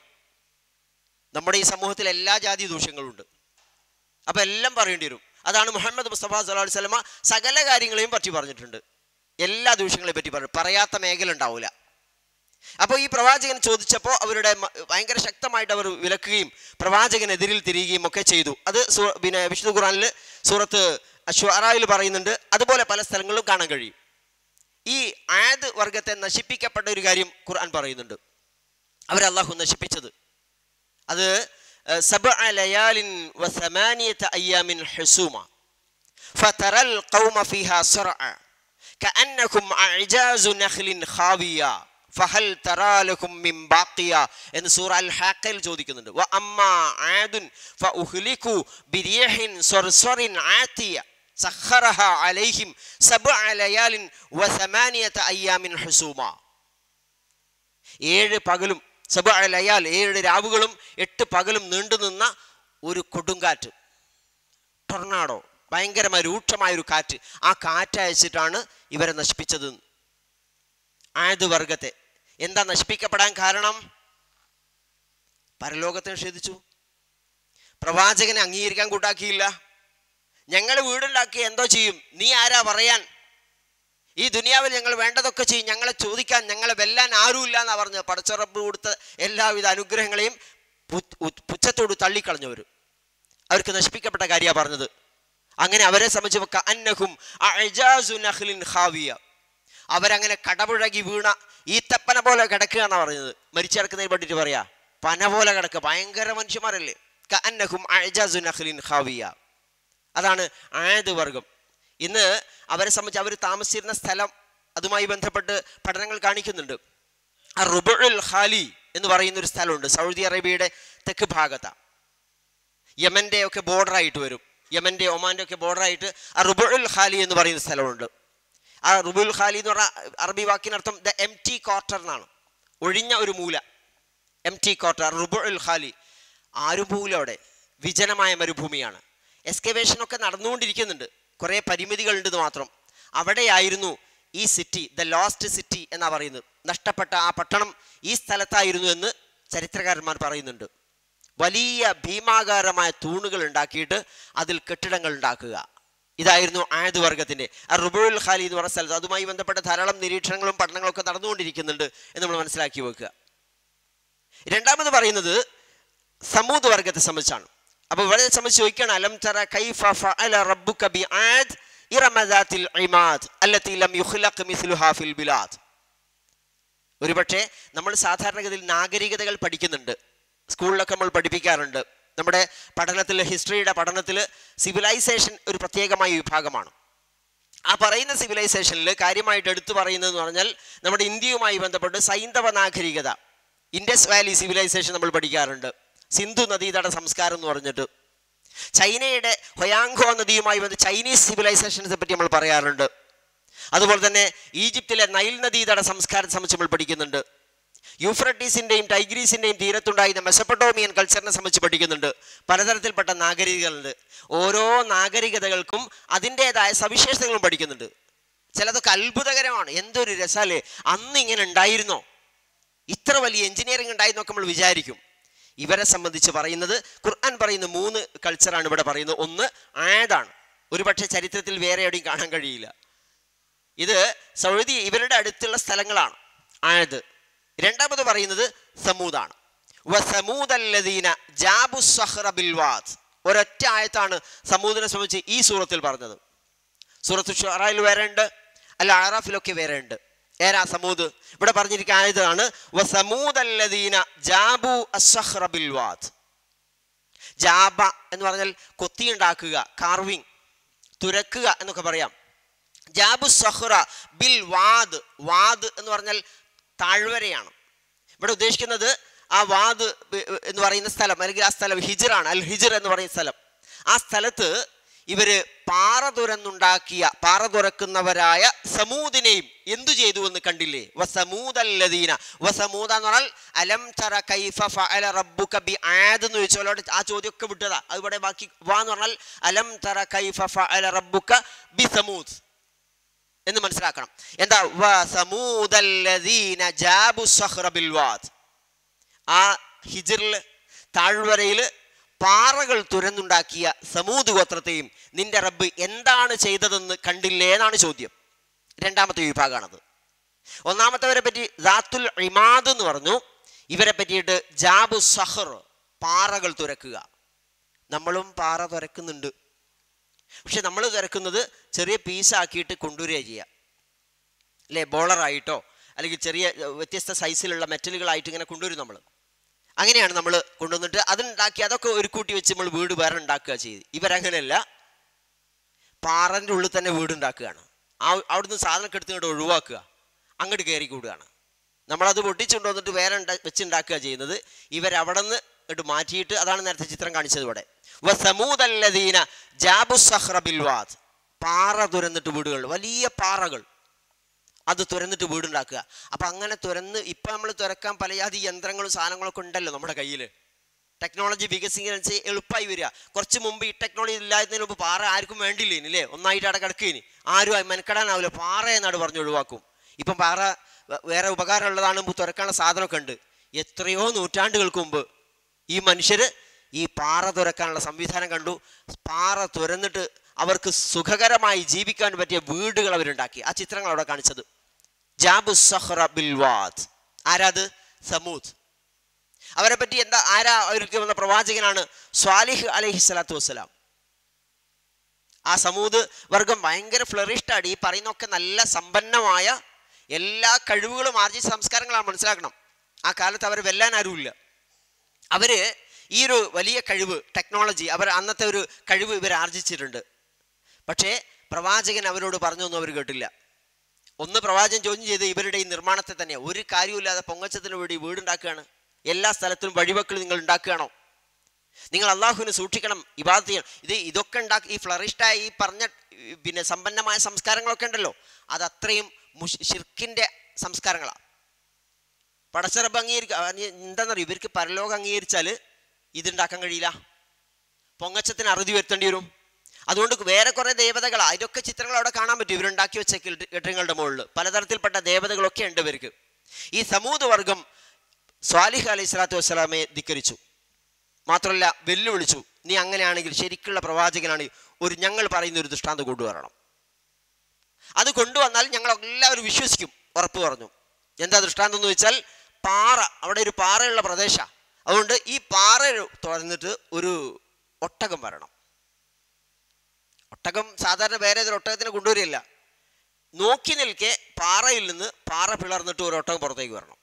നമ്മുടെ ഈ സമൂഹത്തിൽ എല്ലാ ജാതി ദൂഷ്യങ്ങളുണ്ട് അപ്പൊ എല്ലാം പറയേണ്ടി വരും അതാണ് മുഹമ്മദ് മുസ്തഫ സല്ലാ വസ്ലമ സകല കാര്യങ്ങളെയും പറ്റി പറഞ്ഞിട്ടുണ്ട് എല്ലാ ദൂഷ്യങ്ങളെ പറ്റി പറഞ്ഞു പറയാത്ത മേഖല ഉണ്ടാവില്ല അപ്പോൾ ഈ പ്രവാചകൻ ചോദിച്ചപ്പോൾ അവരുടെ മ- ഭയങ്കര ശക്തമായിട്ട് അവർ വിലക്കുകയും പ്രവാചകനെതിരിൽ തിരികുകയും ഒക്കെ ചെയ്തു അത് സൂ- പിന്നെ വിശുദ്ധ ഖുറാനിൽ സൂറത്ത് അശ്വറായിൽ പറയുന്നുണ്ട് അതുപോലെ പല സ്ഥലങ്ങളിലും കാണാൻ കഴിയും ഈ ആയത് വർഗത്തെ നശിപ്പിക്കപ്പെട്ട ഒരു കാര്യം ഖുർആൻ പറയുന്നുണ്ട് അവരെ അള്ളാഹു നശിപ്പിച്ചത് അത് സബ്അ ലയാലിൻ വസമാനിയത അയ്യാമിൻ ഹുസൂമ فترى القوم فيها صرعى كأنكم أعجاز نخل خاوية فهل ترى لكم من باقية എന്ന് സൂറ അൽ ഹാക്കയിൽ ചോദിക്കുന്നുണ്ട് വ അമ്മ ആദുൻ ഫഉഹ്ലികു ബിരിയഹിൻ സർസറിൻ ആതിയ സഖറഹ അലൈഹിം സബ്അ ലയാലിൻ വസമാനിയത അയ്യാമിൻ ഹുസൂമ ഏഴ് പകലും സബ ലയാൽ ഏഴ് രാവുകളും എട്ട് പകലും നീണ്ടുനിന്ന ഒരു കൊടുങ്കാറ്റ് ടൊർണാഡോ ഭയങ്കരമായ രൂക്ഷമായ ഒരു കാറ്റ് ആ കാറ്റ് അയച്ചിട്ടാണ് ഇവരെ നശിപ്പിച്ചത് ആയത് വർഗത്തെ എന്താ നശിപ്പിക്കപ്പെടാൻ കാരണം പരലോകത്തെ നിഷേധിച്ചു പ്രവാചകനെ അംഗീകരിക്കാൻ കൂട്ടാക്കിയില്ല ഞങ്ങൾ വീടുണ്ടാക്കി എന്തോ ചെയ്യും നീ ആരാ പറയാൻ ഈ ദുനിയാവിൽ ഞങ്ങൾ വേണ്ടതൊക്കെ ചെയ്യും ഞങ്ങളെ ചോദിക്കാൻ ഞങ്ങളെ വെല്ലാൻ ആരുമില്ല എന്നാ പറഞ്ഞത് പടച്ചറപ്പ് കൊടുത്ത എല്ലാവിധ അനുഗ്രഹങ്ങളെയും പു- ഉ- പുച്ഛത്തോട് തള്ളിക്കളഞ്ഞവർ അവർക്ക് നശിപ്പിക്കപ്പെട്ട കാര്യമാണ് പറഞ്ഞത് അങ്ങനെ അവരെ സംബന്ധിച്ച് അന്നഹും അഅജാസു നഖ്ലിൻ ഖാവിയ അവരങ്ങനെ കടപുഴകി വീണ ഈത്തപ്പന പോലെ കിടക്കുക എന്നാണ് പറഞ്ഞത് മരിച്ചു കിടക്കുന്നതിനെ പറ്റിയിട്ട് പറയാ പന പോലെ കിടക്കുക ഭയങ്കര മനുഷ്യന്മാരല്ലേ അന്നഹും അഅജാസു നഖ്ലിൻ ഖാവിയ അതാണ് ആയത് വർഗം ഇന്ന് അവരെ സംബന്ധിച്ച് അവർ താമസിച്ചിരുന്ന സ്ഥലം അതുമായി ബന്ധപ്പെട്ട് പഠനങ്ങൾ കാണിക്കുന്നുണ്ട് ആ റുബുൽ ഖാലി എന്ന് പറയുന്ന ഒരു സ്ഥലമുണ്ട് സൗദി അറേബ്യയുടെ തെക്ക് ഭാഗത്താണ് യമന്റെ ഒക്കെ border ആയിട്ട് വരും യമന്റെ ഒമാന്റെ ഒക്കെ border ആയിട്ട് ആ റുബുൽ ഖാലി എന്ന് പറയുന്ന സ്ഥലമുണ്ട് ആ റുബുൽ ഖാലി എന്ന് പറഞ്ഞാൽ അറബി വാക്കിനർത്ഥം ദ എം ടി ക്വാർട്ടർ എന്നാണ് ഒഴിഞ്ഞ ഒരു മൂല empty quarter Rub al Khali ആരും പോകില്ല അവിടെ വിജനമായ മരുഭൂമിയാണ് എക്സ്കവേഷൻ ഒക്കെ നടന്നുകൊണ്ടിരിക്കുന്നുണ്ട് കുറേ പരിമിതികളുണ്ടെന്ന് മാത്രം അവിടെയായിരുന്നു ഈ സിറ്റി ദ ലോസ്റ്റ് സിറ്റി എന്നാ പറയുന്നത് നഷ്ടപ്പെട്ട ആ പട്ടണം ഈ സ്ഥലത്തായിരുന്നു എന്ന് ചരിത്രകാരന്മാർ പറയുന്നുണ്ട് വലിയ ഭീമാകാരമായ തൂണുകൾ ഉണ്ടാക്കിയിട്ട് അതിൽ കെട്ടിടങ്ങൾ ഉണ്ടാക്കുക ഇതായിരുന്നു ആയത് വർഗത്തിന്റെ ആ റുബുൽ ഖാലി എന്ന് പറഞ്ഞ സ്ഥലത്ത് അതുമായി ബന്ധപ്പെട്ട ധാരാളം നിരീക്ഷണങ്ങളും പഠനങ്ങളും ഒക്കെ നടന്നുകൊണ്ടിരിക്കുന്നുണ്ട് എന്ന് നമ്മൾ മനസ്സിലാക്കി വെക്കുക രണ്ടാമത് പറയുന്നത് സമൂത് വർഗത്തെ സംബന്ധിച്ചാണ് അപ്പൊ ഇവിടെ സംബന്ധിച്ച് ചോദിക്കുകയാണ് അലം തറ കൈഫ ഫഅല റബ്ബുക ബിആദ് ഇറമ ദാത്തിൽ ഇമാദ് അല്ലത്തി ലം യുഖ്ലഖ് മിസ്ലുഹാ ഫിൽ ബിലാദ് ഒരുപക്ഷെ നമ്മൾ സാധാരണഗതിയിൽ നാഗരികതകൾ പഠിക്കുന്നുണ്ട് സ്കൂളിലൊക്കെ നമ്മൾ പഠിപ്പിക്കാറുണ്ട് നമ്മുടെ പഠനത്തിൽ ഹിസ്റ്ററിയുടെ പഠനത്തിൽ സിവിലൈസേഷൻ ഒരു പ്രത്യേകമായ വിഭാഗമാണ് ആ പറയുന്ന സിവിലൈസേഷനിൽ കാര്യമായിട്ട് എടുത്തു പറയുന്നത് എന്ന് പറഞ്ഞാൽ നമ്മുടെ ഇന്ത്യയുമായി ബന്ധപ്പെട്ട് സൈന്ധവ നാഗരികത ഇൻഡസ് വാലി സിവിലൈസേഷൻ നമ്മൾ പഠിക്കാറുണ്ട് സിന്ധു നദീതട സംസ്കാരം എന്ന് പറഞ്ഞിട്ട് ചൈനയുടെ ഹൊയാങ്കോ നദിയുമായി വന്ന് ചൈനീസ് സിവിലൈസേഷൻസിനെ പറ്റി നമ്മൾ പറയാറുണ്ട് അതുപോലെ തന്നെ ഈജിപ്തിലെ നൈൽ നദീതട സംസ്കാരത്തെ സംബന്ധിച്ച് നമ്മൾ പഠിക്കുന്നുണ്ട് യൂഫ്രട്ടീസിൻ്റെയും ടൈഗ്രീസിൻ്റെയും തീരത്തുണ്ടായിരുന്ന മെസപ്പട്ടോമിയൻ കൾച്ചറിനെ സംബന്ധിച്ച് പഠിക്കുന്നുണ്ട് പലതരത്തിൽപ്പെട്ട നാഗരികതകളുണ്ട് ഓരോ നാഗരികതകൾക്കും അതിൻ്റെതായ സവിശേഷതകളും പഠിക്കുന്നുണ്ട് ചിലതൊക്കെ അത്ഭുതകരമാണ് എന്തൊരു രസാലേ അന്ന് ഇങ്ങനെ ഉണ്ടായിരുന്നോ ഇത്ര വലിയ എഞ്ചിനീയറിംഗ് ഉണ്ടായിരുന്നൊക്കെ നമ്മൾ വിചാരിക്കും ഇവരെ സംബന്ധിച്ച് പറയുന്നത് ഖുർആൻ പറയുന്ന മൂന്ന് കൾച്ചറാണ് ഇവിടെ പറയുന്നത് ഒന്ന് ആയതാണ് ഒരുപക്ഷെ ചരിത്രത്തിൽ വേറെ എവിടെയും കാണാൻ കഴിയില്ല ഇത് സൗദി ഇവരുടെ അടുത്തുള്ള സ്ഥലങ്ങളാണ് ആയത് രണ്ടാമത് പറയുന്നത് സമൂദാണ് വസമൂദല്ലദീന ജാബു സഹ്റ ബിൽവാദ് ഒരൊറ്റ ആയത്താണ് സമൂദിനെ സംബന്ധിച്ച് ഈ സൂറത്തിൽ പറഞ്ഞത് സൂറത്ത് ഷുറായിൽ വേറെ ഉണ്ട് അല്ല ആറാഫിലൊക്കെ വേറെ ഉണ്ട് ഏരാ സമൂദ് ഇവിടെ പറഞ്ഞിരിക്കുന്ന ആയതാണ് വസമൂദല്ലദീന ജാബു അസ്സഹ്റ ബിൽവാദ് ജാബ എന്ന് പറഞ്ഞാൽ കൊത്തിയുണ്ടാക്കുക കാർവിങ് തുരക്കുക എന്നൊക്കെ പറയാം ജാബു സഹ്റ ബിൽ വാദ് വാദ് എന്ന് പറഞ്ഞാൽ താഴ്വരയാണ് ഇവിടെ ഉദ്ദേശിക്കുന്നത് ആ വാദ് ബി- എന്ന് പറയുന്ന സ്ഥലം അല്ലെങ്കിൽ ആ സ്ഥലം ഹിജറാണ് അൽ ഹിജർ എന്ന് പറയുന്ന സ്ഥലം ആ സ്ഥലത്ത് ഇവര് പാറ തുരന്നുണ്ടാക്കിയ പാറ തുറക്കുന്നവരായ സമൂദിനെയും എന്തു ചെയ്തു എന്ന് കണ്ടില്ലേ വസമൂദല്ലദീന വസമൂദ എന്ന് പറഞ്ഞാൽ അലം തറ കൈഫ ഫഅല റബ്ബുക ബി ആദ് എന്ന് ചോദിച്ചോലോട് ആ ചോദ്യമൊക്കെ വിട്ടതാ അതിവിടെ ബാക്കി വാ എന്ന് പറഞ്ഞാൽ അലം തറ കൈഫ ഫഅല റബ്ബുക ബി സമൂദ് എന്ന് മനസ്സിലാക്കണം എന്താ വസമൂദല്ലദീന ജാബു സഹ്റ ബിൽ വാദ് ആ ഹിജറിൽ താഴ്വരയിൽ പാറകൾ തുരന്നുണ്ടാക്കിയ സമൂത് ഗോത്രത്തെയും നിന്റെ റബ്ബ് എന്താണ് ചെയ്തതെന്ന് കണ്ടില്ലേ എന്നാണ് ചോദ്യം രണ്ടാമത്തെ വിഭാഗമാണത് ഒന്നാമത്തവരെ പറ്റി ദാത്തുൽ ഇമാദ് എന്ന് പറഞ്ഞു ഇവരെ പറ്റിയിട്ട് ജാബു സഹർ പാറകൾ തുരക്കുക നമ്മളും പാറ തുരക്കുന്നുണ്ട് പക്ഷെ നമ്മൾ തുരക്കുന്നത് ചെറിയ പീസാക്കിയിട്ട് കൊണ്ടുവരിക ചെയ്യുക അല്ലേ ബോളറായിട്ടോ അല്ലെങ്കിൽ ചെറിയ ഏർ, വ്യത്യസ്ത സൈസിലുള്ള മെറ്റലുകളായിട്ട് ഇങ്ങനെ കൊണ്ടുവരും നമ്മൾ അങ്ങനെയാണ് നമ്മൾ കൊണ്ടുവന്നിട്ട് അതുണ്ടാക്കി അതൊക്കെ ഒരു കൂട്ടി വെച്ച് നമ്മൾ വീട് വേറെ ഉണ്ടാക്കുക ചെയ്ത് ഇവരങ്ങനെയല്ല പാറൻ്റെ ഉള്ളിൽ തന്നെ വീട് ഉണ്ടാക്കുകയാണ് ആ അവിടുന്ന് സാധനമൊക്കെ എടുത്ത് ഇങ്ങോട്ട് ഒഴിവാക്കുക അങ്ങോട്ട് കയറി കൂടുകയാണ് നമ്മളത് പൊട്ടിച്ചുകൊണ്ട് വന്നിട്ട് വേറെ ഉണ്ടാ വെച്ചുണ്ടാക്കുക ചെയ്യുന്നത് ഇവരവിടെ നിന്ന് ഇങ്ങോട്ട് മാറ്റിയിട്ട് അതാണ് നേരത്തെ ചിത്രം കാണിച്ചത് ഇവിടെ വസമൂദല്ലദീന ജാബു സഹ്റ ബിൽവാദ് പാറ തുരന്നിട്ട് വീടുകൾ വലിയ പാറകൾ അത് തുരന്നിട്ട് വീടുണ്ടാക്കുക അപ്പം അങ്ങനെ തുരന്ന് ഇപ്പം നമ്മൾ തുരക്കാൻ പലജാതി യന്ത്രങ്ങളും സാധനങ്ങളൊക്കെ ഉണ്ടല്ലോ നമ്മുടെ കയ്യിൽ ടെക്നോളജി വികസിക്കുന്നതിനനുസരിച്ച് എളുപ്പമായി വരിക കുറച്ച് മുമ്പ് ഈ ടെക്നോളജി ഇല്ലാത്തതിന് മുമ്പ് പാറ ആർക്കും വേണ്ടില്ലേനി അല്ലേ ഒന്നായിട്ട് അവിടെ കിടക്കേനി ആരും അത് മെനക്കെടാനാവില്ല പാറ എന്നാണ് പറഞ്ഞ് ഒഴിവാക്കും ഇപ്പം പാറ വേ- വേറെ ഉപകാരമുള്ളതാണ് മുമ്പ് തുറക്കാനുള്ള സാധനമൊക്കെ ഉണ്ട് എത്രയോ നൂറ്റാണ്ടുകൾക്ക് മുമ്പ് ഈ മനുഷ്യർ ഈ പാറ തുറക്കാനുള്ള സംവിധാനം കണ്ടു പാറ തുരന്നിട്ട് അവർക്ക് സുഖകരമായി ജീവിക്കാൻ പറ്റിയ വീടുകൾ അവരുണ്ടാക്കി ആ ചിത്രങ്ങൾ അവിടെ കാണിച്ചത് ജാബു സഹ്റ ബിൽവാദ് ആരാത് സമൂദ് അവരെ പറ്റി എന്താ ആരാ അവർക്ക് വന്ന പ്രവാചകനാണ് സ്വാലിഹ് അലൈഹി സ്വലാത്തു വസ്സലാം ആ സമൂത് വർഗം ഭയങ്കര ഫ്ലറിഷ്ടാണ് ഈ പറയുന്നൊക്കെ നല്ല സമ്പന്നമായ എല്ലാ കഴിവുകളും ആർജിച്ച സംസ്കാരങ്ങളാണ് മനസ്സിലാക്കണം ആ കാലത്ത് അവർ വെല്ലാൻ ആരുമില്ല അവര് ഈ ഒരു വലിയ കഴിവ് ടെക്നോളജി അവർ അന്നത്തെ ഒരു കഴിവ് ഇവർ ആർജിച്ചിട്ടുണ്ട് പക്ഷേ പ്രവാചകൻ അവരോട് പറഞ്ഞൊന്നും അവർ കേട്ടില്ല ഒന്ന് പ്രവാചകൻ ചോദ്യം ചെയ്ത് ഇവരുടെ ഈ നിർമ്മാണത്തെ തന്നെ ഒരു കാര്യമില്ലാതെ പൊങ്ങച്ചത്തിന് വേണ്ടി വീടുണ്ടാക്കുകയാണ് എല്ലാ സ്ഥലത്തിലും വഴിവെക്കൽ നിങ്ങൾ ഉണ്ടാക്കുകയാണോ നിങ്ങൾ അള്ളാഹുവിനെ സൂക്ഷിക്കണം ഇബാദത്ത് ചെയ്യണം ഇത് ഇതൊക്കെ ഉണ്ടാക്കി ഈ ഫ്ലറിഷ്ടായ ഈ പറഞ്ഞ ഈ പിന്നെ സമ്പന്നമായ സംസ്കാരങ്ങളൊക്കെ ഉണ്ടല്ലോ അത് അത്രയും മുഷ് ഷിർക്കിൻ്റെ സംസ്കാരങ്ങളാണ് പടച്ചറബ് അംഗീകരിക്കുക എന്താണെന്നറിയോ ഇവർക്ക് പരലോകം അംഗീകരിച്ചാൽ ഇതുണ്ടാക്കാൻ കഴിയില്ല പൊങ്ങച്ചത്തിന് അറുതി വരുത്തേണ്ടി വരും അതുകൊണ്ട് വേറെ കുറേ ദേവതകളാണ് ഇതൊക്കെ ചിത്രങ്ങൾ അവിടെ കാണാൻ പറ്റും ഇവരുണ്ടാക്കി വെച്ച കെട്ടി- കെട്ടിടങ്ങളുടെ മുകളിൽ പലതരത്തിൽപ്പെട്ട ദേവതകളൊക്കെ ഉണ്ട് ഇവർക്ക് ഈ സമൂത് വർഗം സ്വാലിഹ് അലൈഹി സ്വലാത്തു വസ്സലാമെ ധിക്കരിച്ചു മാത്രമല്ല വെല്ലുവിളിച്ചു നീ അങ്ങനെയാണെങ്കിൽ ശരിക്കുള്ള പ്രവാചകനാണെങ്കിൽ ഒരു ഞങ്ങൾ പറയുന്ന ഒരു ദൃഷ്ടാന്തം കൊണ്ടുവരണം അത് കൊണ്ടുവന്നാൽ ഞങ്ങൾ എല്ലാവരും വിശ്വസിക്കും ഉറപ്പ് പറഞ്ഞു എന്താ ദൃഷ്ടാന്തം എന്ന് വെച്ചാൽ പാറ അവിടെ ഒരു പാറയുള്ള പ്രദേശമാണ് അതുകൊണ്ട് ഈ പാറ തുറന്നിട്ട് ഒരു ഒട്ടകം വരണം ഒട്ടകം സാധാരണ വേറെ ഏതൊരു ഒട്ടകത്തിനെ കൊണ്ടുവരില്ല നോക്കി നിൽക്കെ പാറയിൽ നിന്ന് പാറ പിളർന്നിട്ട് ഒരു ഒട്ടകം പുറത്തേക്ക് വരണം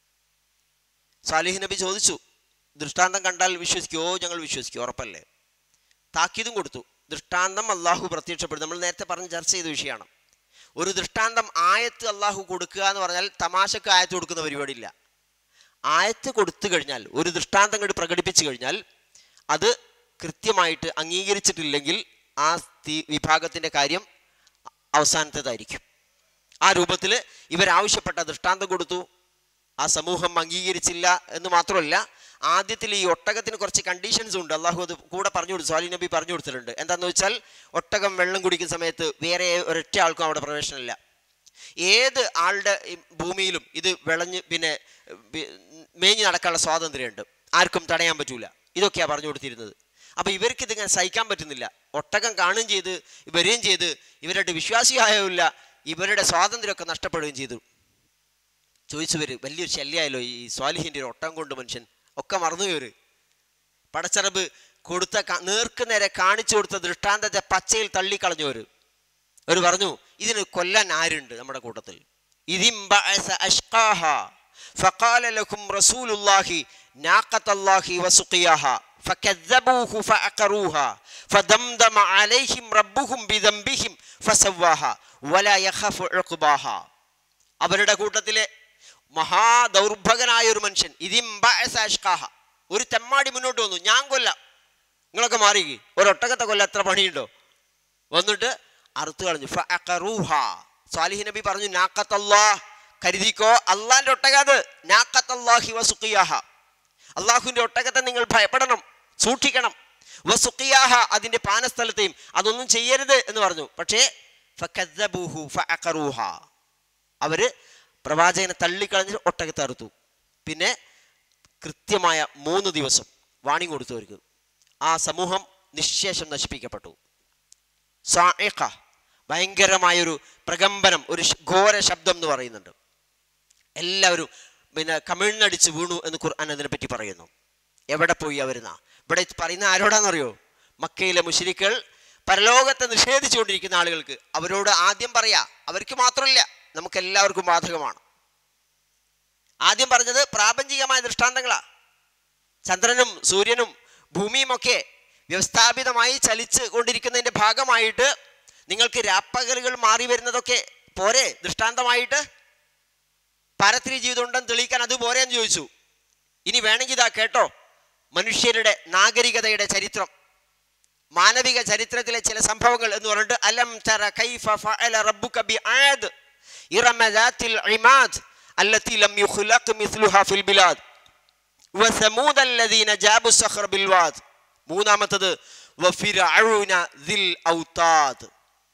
സാലിഹ് നബി ചോദിച്ചു ദൃഷ്ടാന്തം കണ്ടാൽ വിശ്വസിക്കുമോ ഞങ്ങൾ വിശ്വസിക്കും ഉറപ്പല്ലേ താക്കീതും കൊടുത്തു ദൃഷ്ടാന്തം അള്ളാഹു പ്രത്യക്ഷപ്പെടും നമ്മൾ നേരത്തെ പറഞ്ഞ് ചർച്ച ചെയ്ത വിഷയമാണ് ഒരു ദൃഷ്ടാന്തം ആയത്ത് അള്ളാഹു കൊടുക്കുക എന്ന് പറഞ്ഞാൽ തമാശക്ക് ആയത്ത് കൊടുക്കുന്ന പരിപാടിയില്ല ആയത്ത് കൊടുത്തു കഴിഞ്ഞാൽ ഒരു ദൃഷ്ടാന്തം കണ്ട് പ്രകടിപ്പിച്ചു കഴിഞ്ഞാൽ അത് കൃത്യമായിട്ട് അംഗീകരിച്ചിട്ടില്ലെങ്കിൽ ആ തീ- വിഭാഗത്തിൻ്റെ കാര്യം അവസാനത്തേതായിരിക്കും ആ രൂപത്തിൽ ഇവരാവശ്യപ്പെട്ട ദൃഷ്ടാന്തം കൊടുത്തു ആ സമൂഹം അംഗീകരിച്ചില്ല എന്ന് മാത്രമല്ല ആദ്യത്തിൽ ഈ ഒട്ടകത്തിന് കുറച്ച് കണ്ടീഷൻസ് ഉണ്ട് അള്ളാഹു അത് കൂടെ പറഞ്ഞു കൊടുത്തു സ്വാലി നബി പറഞ്ഞു കൊടുത്തിട്ടുണ്ട് എന്താണെന്ന് വെച്ചാൽ ഒട്ടകം വെള്ളം കുടിക്കുന്ന സമയത്ത് വേറെ ഒരൊറ്റ ആൾക്കും അവിടെ പ്രവേശനമില്ല ഏത് ആളുടെ ഈ ഭൂമിയിലും ഇത് വിളഞ്ഞ് പിന്നെ ബി- മേഞ്ഞ് നടക്കാനുള്ള സ്വാതന്ത്ര്യമുണ്ട് ആർക്കും തടയാൻ പറ്റൂല ഇതൊക്കെയാണ് പറഞ്ഞു കൊടുത്തിരുന്നത് അപ്പോൾ ഇവർക്ക് ഇതിങ്ങനെ സഹിക്കാൻ പറ്റുന്നില്ല ഒട്ടകം കാണുകയും ചെയ്ത് വരികയും ചെയ്ത് ഇവരുടെ വിശ്വാസിയായല്ല ഇവരുടെ സ്വാതന്ത്ര്യമൊക്കെ നഷ്ടപ്പെടുകയും ചെയ്തു ചോദിച്ചു വരും വലിയൊരു ശല്യമായല്ലോ ഈ സ്വാലിഹിൻ്റെ ഒരു ഒട്ടകം കൊണ്ട് മനുഷ്യൻ ഒക്കെ മറന്നു ഇവര് പടച്ചറബ് കൊടുത്ത ക- നേർക്ക് നേരെ കാണിച്ചു കൊടുത്ത ദൃഷ്ടാന്തത്തെ പച്ചയിൽ തള്ളിക്കളഞ്ഞവര് അവർ പറഞ്ഞു ഇതിന് കൊല്ലാൻ ആരുണ്ട് നമ്മുടെ കൂട്ടത്തിൽ ഇതിം ബഅസ അഷ്ഖാഹ فقال لكم رسول الله ناقة الله وسقياها فكذبوه فعقروها فدمدم عليهم ربهم بذنبهم فسواها ولا يخاف عقباها അവരുടെ കൂട്ടത്തിലെ മഹാദൗർഭകനായ ഒരു മനുഷ്യൻ ഇതിം ബഅസ അഷ്ഖാഹ ഒരു തെമ്മാടി മുന്നോട്ട് വന്നു ഞാൻ കൊല്ലാം നിങ്ങളൊക്കെ മാറി ഒരൊട്ടകത്തെ കൊല്ലം എത്ര പണിയുണ്ടോ വന്നിട്ട് അറുത്ത് കളഞ്ഞു ഫഅഖറൂഹ. സ്വാലിഹ് നബി പറഞ്ഞു നാക്കത്തല്ലാ കരുതിക്കോ അള്ളാന്റെ ഒട്ടകത് നാക്കത്തല്ലാഹി വസുഖിയാഹ അള്ളാഹുവിന്റെ ഒട്ടകത്തെ നിങ്ങൾ ഭയപ്പെടണം സൂക്ഷിക്കണം വസുഖിയാഹ അതിന്റെ പാനസ്ഥലത്തെയും അതൊന്നും ചെയ്യരുത് എന്ന് പറഞ്ഞു പക്ഷേ ഫകദ്ദബൂഹു ഫഅഖറൂഹ. അവര് പ്രവാചകനെ തള്ളിക്കളഞ്ഞ് ഒട്ടകത്തെ അറുത്തു പിന്നെ കൃത്യമായ മൂന്ന് ദിവസം വാണിംഗ് കൊടുത്തു അവർക്ക് ആ സമൂഹം നിശേഷം നശിപ്പിക്കപ്പെട്ടു സാഇഖ ഭയങ്കരമായൊരു പ്രകമ്പനം ഒരു ശ്- ഘോര ശബ്ദം എന്ന് പറയുന്നുണ്ട് എല്ലാവരും പിന്നെ കമിഴ്ന്നടിച്ച് വീണു എന്ന് ഖുർആൻ അതിനെ പറ്റി പറയുന്നു എവിടെ പോയി അവരുന്ന ഇവിടെ പറയുന്ന ആരോടാണെന്നറിയോ മക്കയിലെ മുഷിരിക്കൾ പരലോകത്തെ നിഷേധിച്ചുകൊണ്ടിരിക്കുന്ന ആളുകൾക്ക് അവരോട് ആദ്യം പറയാ അവർക്ക് മാത്രമല്ല നമുക്ക് എല്ലാവർക്കും ബാധകമാണ് ആദ്യം പറഞ്ഞത് പ്രാപഞ്ചികമായ ദൃഷ്ടാന്തങ്ങളാ ചന്ദ്രനും സൂര്യനും ഭൂമിയുമൊക്കെ വ്യവസ്ഥാപിതമായി ചലിച്ച് കൊണ്ടിരിക്കുന്നതിൻ്റെ ഭാഗമായിട്ട് നിങ്ങൾക്ക് രാപ്പകലുകൾ മാറി വരുന്നതൊക്കെ പോരെ ദൃഷ്ടാന്തമായിട്ട് പാരത്രി ജീവിതം ഉണ്ടെന്ന് തെളിയിക്കാൻ അത് പോരെ എന്ന് ചോദിച്ചു ഇനി വേണമെങ്കിൽ ഇതാ കേട്ടോ മനുഷ്യരുടെ നാഗരികതയുടെ ചരിത്രം മാനവിക ചരിത്രത്തിലെ ചില സംഭവങ്ങൾ എന്ന് പറഞ്ഞിട്ട് അലം തറ കൈഫ ഫഅല റബ്ബുക ബിആദ് ഇറമ ذات العماد التي لم يخلق مثلها في البلاد وثمود الذين جابوا الصخر بالواد മൂന്നാമത്തത് വഫിറഔന ദിൽ ഔതാദ്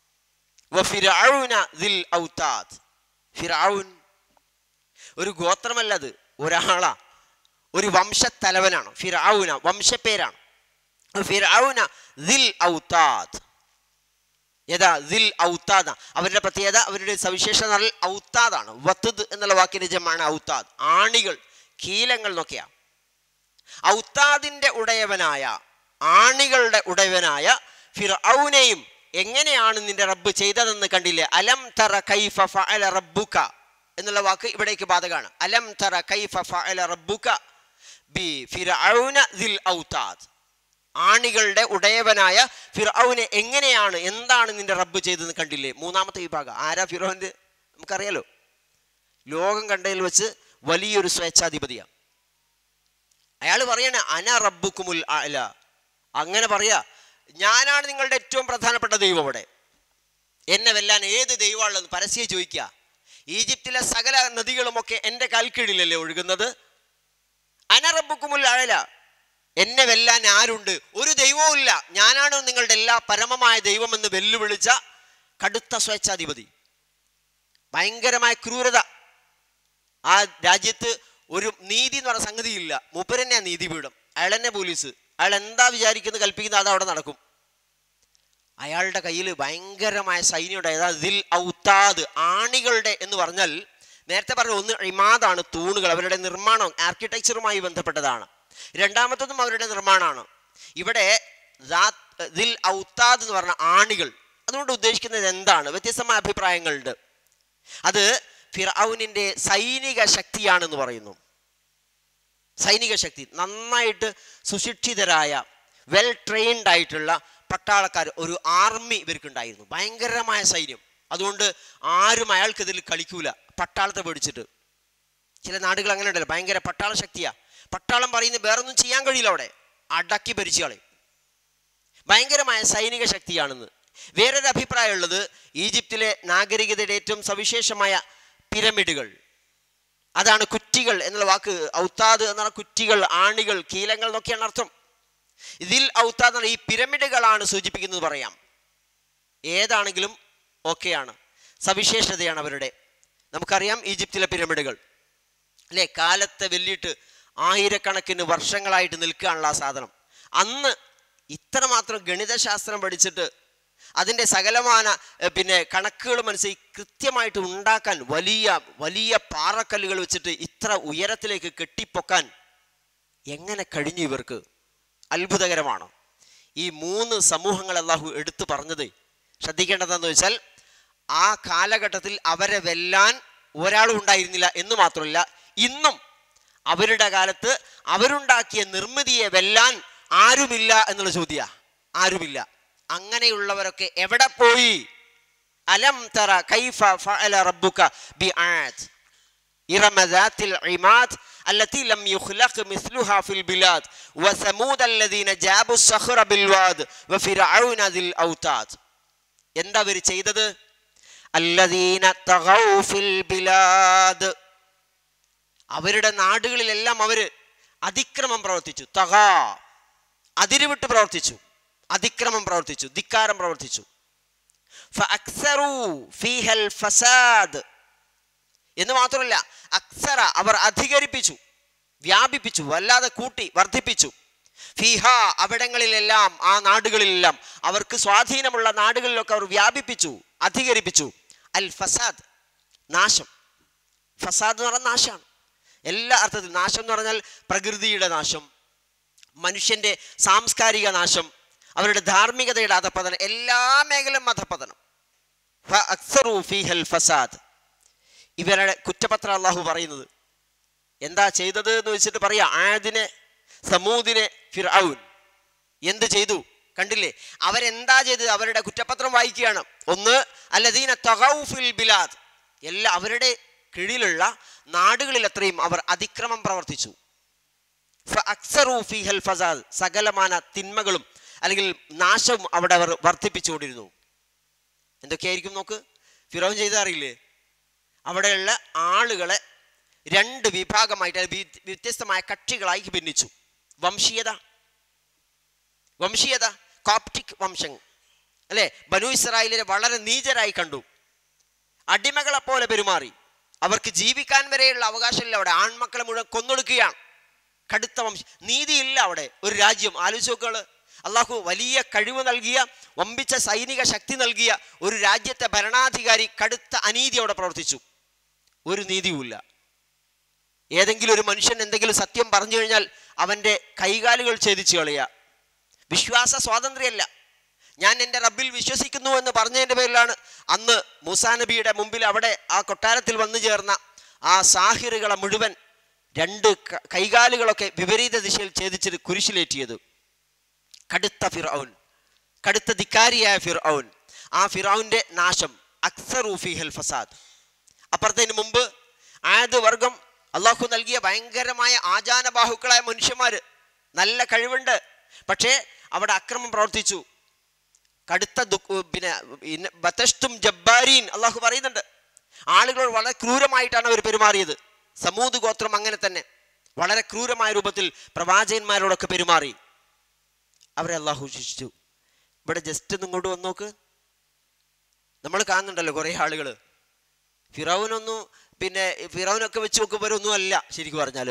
വഫിറഔന ദിൽ ഔതാദ് ഫിറഔൻ ഒരു ഗോത്രമല്ല അത് ഒരാളാ ഒരു വംശത്തലവനാണ് ഫിറഔന വംശപ്പേരാണ് ഫിറഔന ദിൽ ഔതാദ് ഏതാ ദിൽ ഔത്താദ് അവരുടെ പ്രത്യേകത അവരുടെ സവിശേഷത എന്ന് പറഞ്ഞാൽ ഔത്താദാണ് വത്തുദ് എന്നുള്ള വാക്കിന്റെ ജമാണ് ഔത്താദ് ആണികൾ കീലങ്ങൾ എന്നൊക്കെയാണ് ഔത്താദിന്റെ ഉടയവനായ ആണികളുടെ ഉടയവനായ ഫിർഔനെയും എങ്ങനെയാണ് നിന്റെ റബ്ബ് ചെയ്തതെന്ന് കണ്ടില്ലേ അലം തറ കൈഫ ഫഅല റബ്ബുക എന്നുള്ള വാക്ക് ഇവിടേക്ക് ബാധകമാണ് അലം തറ കൈഫ ഫഅല റബ്ബുക ബി ഫിർഔന ദിൽ ഔത്താദ് ആണികളുടെ ഉടയവനായ ഫിർഔനെ എങ്ങനെയാണ് എന്താണ് നിന്റെ റബ്ബ് ചെയ്തതെന്ന് കണ്ടില്ലേ മൂന്നാമത്തെ വിഭാഗം ആരാ ഫിറോന്റെ നമുക്കറിയാലോ ലോകം കണ്ടതിൽ വെച്ച് വലിയൊരു സ്വേച്ഛാധിപതിയാണ് അയാൾ പറയണേ അന റബ്ബുക്കുമുൽ അല അങ്ങനെ പറയാ ഞാനാണ് നിങ്ങളുടെ ഏറ്റവും പ്രധാനപ്പെട്ട ദൈവം അവിടെ എന്നെ വെല്ലാൻ ഏത് ദൈവമാണെന്ന് പരസ്യം ചോദിക്കുക ഈജിപ്തിലെ സകല നദികളുമൊക്കെ എൻ്റെ കാൽക്കീഴിലല്ലേ ഒഴുകുന്നത് അന റബ്ബുക്കുമുൽ അഴല എന്നെ വെല്ലാൻ ആരുണ്ട് ഒരു ദൈവവും ഇല്ല ഞാനാണ് നിങ്ങളുടെ എല്ലാ പരമമായ ദൈവമെന്ന് വെല്ലുവിളിച്ച കടുത്ത സ്വേച്ഛാധിപതി ഭയങ്കരമായ ക്രൂരത ആ രാജ്യത്ത് ഒരു നീതി എന്ന് പറഞ്ഞ സംഗതിയില്ല മൂപ്പരന്നെയാ നീതിപീഠം അയാൾ തന്നെ പോലീസ് അയാൾ എന്താ വിചാരിക്കുന്നത് കൽപ്പിക്കുന്നത് അത് അവിടെ നടക്കും അയാളുടെ കയ്യിൽ ഭയങ്കരമായ സൈന്യമുണ്ട് അതായത് ദിൽ ഔത്താദ് ആണികളുടെ എന്ന് പറഞ്ഞാൽ നേരത്തെ പറഞ്ഞ ഒന്ന് ഇമാദാണ് തൂണുകൾ അവരുടെ നിർമ്മാണം ആർക്കിടെക്ചറുമായി ബന്ധപ്പെട്ടതാണ് രണ്ടാമത്തതും അവരുടെ നിർമ്മാണമാണ് ഇവിടെ ദാത്ത് ദിൽ ഔത്താദ് എന്ന് പറഞ്ഞ ആണികൾ അതുകൊണ്ട് ഉദ്ദേശിക്കുന്നത് എന്താണ് വ്യത്യസ്തമായ അഭിപ്രായങ്ങളുണ്ട് അത് ഫിറൌനിന്റെ സൈനിക ശക്തിയാണെന്ന് പറയുന്നു സൈനിക ശക്തി നന്നായിട്ട് സുശിക്ഷിതരായ വെൽ ട്രെയിൻഡ് ആയിട്ടുള്ള പട്ടാളക്കാർ ഒരു ആർമി ഇവർക്കുണ്ടായിരുന്നു ഭയങ്കരമായ സൈന്യം അതുകൊണ്ട് ആരും അയാൾക്കെതിൽ കളിക്കൂല പട്ടാളത്തെ പേടിച്ചിട്ട് ചില നാടുകൾ അങ്ങനെ ഉണ്ടല്ലോ ഭയങ്കര പട്ടാള ശക്തിയാ പട്ടാളം പറയുന്നത് വേറൊന്നും ചെയ്യാൻ കഴിയില്ല അവിടെ അടക്കി ഭരിച്ചു കളയും ഭയങ്കരമായ സൈനിക ശക്തിയാണെന്ന് വേറൊരു അഭിപ്രായമുള്ളത് ഈജിപ്തിലെ നാഗരികതയുടെ ഏറ്റവും സവിശേഷമായ പിരമിഡുകൾ അതാണ് കുറ്റികൾ എന്നുള്ള വാക്ക് ഔത്താദ് എന്നാണ് കുറ്റികൾ ആണികൾ കീലങ്ങൾ എന്നൊക്കെയാണ് അർത്ഥം ഇതിൽ ഔത്താദ് എന്ന ഈ പിരമിഡുകളാണ് സൂചിപ്പിക്കുന്നത് പറയാം ഏതാണെങ്കിലും ഓക്കെയാണ് സവിശേഷതയാണ് അവരുടെ നമുക്കറിയാം ഈജിപ്തിലെ പിരമിഡുകൾ അല്ലേ കാലത്തെ വെല്ലിട്ട് ആയിരക്കണക്കിന് വർഷങ്ങളായിട്ട് നിൽക്കുകയാണല്ലോ ആ സാധനം അന്ന് ഇത്രമാത്രം ഗണിതശാസ്ത്രം പഠിച്ചിട്ട് അതിൻ്റെ സകലമാന എഹ്, പിന്നെ കണക്കുകൾ മനസ്സിൽ കൃത്യമായിട്ട് ഉണ്ടാക്കാൻ വലിയ വലിയ പാറക്കല്ലുകൾ വെച്ചിട്ട് ഇത്ര ഉയരത്തിലേക്ക് കെട്ടിപ്പൊക്കാൻ എങ്ങനെ കഴിഞ്ഞു ഇവർക്ക് അത്ഭുതകരമാണ് ഈ മൂന്ന് സമൂഹങ്ങൾ അള്ളാഹു എടുത്തു പറഞ്ഞത് ശ്രദ്ധിക്കേണ്ടതെന്ന് വെച്ചാൽ ആ കാലഘട്ടത്തിൽ അവരെ വെല്ലാൻ ഒരാളും ഉണ്ടായിരുന്നില്ല എന്ന് മാത്രമല്ല ഇന്നും അവരുടെ കാലത്ത് അവരുണ്ടാക്കിയ നിർമ്മിതിയെ വെല്ലാൻ ആരുമില്ല എന്നുള്ള ചോദ്യ ആരുമില്ല അങ്ങനെയുള്ളവരൊക്കെ എവിടെ പോയി അലം തറ കൈഫ ഫഅല റബ്ബുക ബിആദ് إرم ذات العماد التي لم يخلق مثلها في البلاد وثمود الذين جابوا الصخر بالواد وفرعون ذي الأوتاد എന്താ അവർ ചെയ്തത് അല്ലദീന തഗൗ ഫിൽ ബിലാദ് അവരുടെ നാടുകളിലെല്ലാം അവര് അതിക്രമം പ്രവർത്തിച്ചു തഗ അതിരുവിട്ട് പ്രവർത്തിച്ചു അതിക്രമം പ്രവർത്തിച്ചു ധിക്കാരം പ്രവർത്തിച്ചു ഫഅക്സറൂ ഫീഹൽ ഫസാദ് എന്ന് മാത്രമല്ല അക്സറ അവർ അധികരിപ്പിച്ചു വ്യാപിപ്പിച്ചു വല്ലാതെ കൂട്ടി വർദ്ധിപ്പിച്ചു ഫിഹ അവിടങ്ങളിലെല്ലാം ആ നാടുകളിലെല്ലാം അവർക്ക് സ്വാധീനമുള്ള നാടുകളിലൊക്കെ അവർ വ്യാപിപ്പിച്ചു അധികരിപ്പിച്ചു അൽ ഫസാദ് നാശം ഫസാദ് എന്ന് പറഞ്ഞാൽ നാശമാണ് എല്ലാ അർത്ഥത്തിലും നാശം എന്ന് പറഞ്ഞാൽ പ്രകൃതിയുടെ നാശം മനുഷ്യന്റെ സാംസ്കാരിക നാശം അവരുടെ ധാർമ്മികതയുടെ അധപ്പതനം എല്ലാ മേഖലയും അധപ്പതനം ഫഅക്സറൂ ഫീഹൽ ഫസാദ് ഇവരുടെ കുറ്റപത്രം അള്ളാഹു പറയുന്നത് എന്താ ചെയ്തത് എന്ന് വെച്ചിട്ട് പറയാ ആദിനെ സമൂദിനെ ഫിർഔൻ എന്ത് ചെയ്തു കണ്ടില്ലേ അവരെന്താ ചെയ്തത് അവരുടെ കുറ്റപത്രം വായിക്കുകയാണ് ഒന്ന് അല്ലദീന തഗൗ ഫിൽ ബിലാദ് എല്ലാ അവരുടെ കീഴിലുള്ള നാടുകളിൽ അത്രയും അവർ അതിക്രമം പ്രവർത്തിച്ചു ഫഅക്സറൂ ഫീഹൽ ഫസാദ് സകലമാന തിന്മകളും അല്ലെങ്കിൽ നാശവും അവിടെ അവർ വർദ്ധിപ്പിച്ചുകൊണ്ടിരുന്നു എന്തൊക്കെയായിരിക്കും നോക്ക് ഫിറോൻ ചെയ്ത അറിയില്ലേ അവിടെയുള്ള ആളുകളെ രണ്ട് വിഭാഗമായിട്ട് അത് വി- വ്യത്യസ്തമായ കക്ഷികളായി ഭിന്നിച്ചു വംശീയത വംശീയത കോപ്റ്റിക് വംശം അല്ലെ ബനു ഇസ്രായേലിനെ വളരെ നീചരായി കണ്ടു അടിമകളെ പോലെ പെരുമാറി അവർക്ക് ജീവിക്കാൻ വരെയുള്ള അവകാശമില്ല അവിടെ ആൺമക്കളെ മുഴുവൻ കൊന്നൊടുക്കുകയാണ് കടുത്ത വംശ നീതിയില്ല അവിടെ ഒരു രാജ്യം ആലോചിച്ച് നോക്കുകള് അള്ളാഹു വലിയ കഴിവ് നൽകിയ വമ്പിച്ച സൈനിക ശക്തി നൽകിയ ഒരു രാജ്യത്തെ ഭരണാധികാരി കടുത്ത അനീതി അവിടെ പ്രവർത്തിച്ചു ഒരു നീതിയുമില്ല ഏതെങ്കിലും ഒരു മനുഷ്യൻ എന്തെങ്കിലും സത്യം പറഞ്ഞു കഴിഞ്ഞാൽ അവൻ്റെ കൈകാലുകൾ ഛേദിച്ചു കളയുക വിശ്വാസ സ്വാതന്ത്ര്യമല്ല ഞാൻ എൻ്റെ റബ്ബിൽ വിശ്വസിക്കുന്നു എന്ന് പറഞ്ഞതിൻ്റെ പേരിലാണ് അന്ന് മൂസാ നബിയുടെ മുമ്പിൽ അവിടെ ആ കൊട്ടാരത്തിൽ വന്നു ചേർന്ന ആ സാഹിറുകളെ മുഴുവൻ രണ്ട് ക- കൈകാലുകളൊക്കെ വിപരീത ദിശയിൽ ഛേദിച്ചത് കുരിശിലേറ്റിയത് കടുത്ത ഫിർഔൻ കടുത്ത ധിക്കാരിയായ ഫിർഔൻ ആ ഫിർഔന്റെ നാശം അക്സറു ഫിഹൽ ഫസാദ് അപ്പുറത്തതിന് മുമ്പ് ആയത് വർഗം അള്ളാഹു നൽകിയ ഭയങ്കരമായ ആചാനബാഹുക്കളായ മനുഷ്യന്മാര് നല്ല കഴിവുണ്ട് പക്ഷേ അവിടെ അക്രമം പ്രവർത്തിച്ചു കടുത്ത ദു- പിന്നെ ഇന്ന- ബതഷ്തും ജബ്ബാരീൻ അള്ളാഹു പറയുന്നുണ്ട് ആളുകളോട് വളരെ ക്രൂരമായിട്ടാണ് അവർ പെരുമാറിയത് സമൂത് ഗോത്രം അങ്ങനെ തന്നെ വളരെ ക്രൂരമായ രൂപത്തിൽ പ്രവാചകന്മാരോടൊക്കെ പെരുമാറി അവരെ അള്ളാഹു ശിക്ഷിച്ചു ഇവിടെ ജസ്റ്റ് ഒന്ന് ഇങ്ങോട്ട് വന്ന് നോക്ക് നമ്മൾ കാണുന്നുണ്ടല്ലോ കുറേ ആളുകൾ ഫിറോവിനൊന്നും പിന്നെ ഫിറോവിനൊക്കെ വെച്ച് നോക്കുമ്പോൾ ഒന്നും അല്ല ശരിക്കും പറഞ്ഞാൽ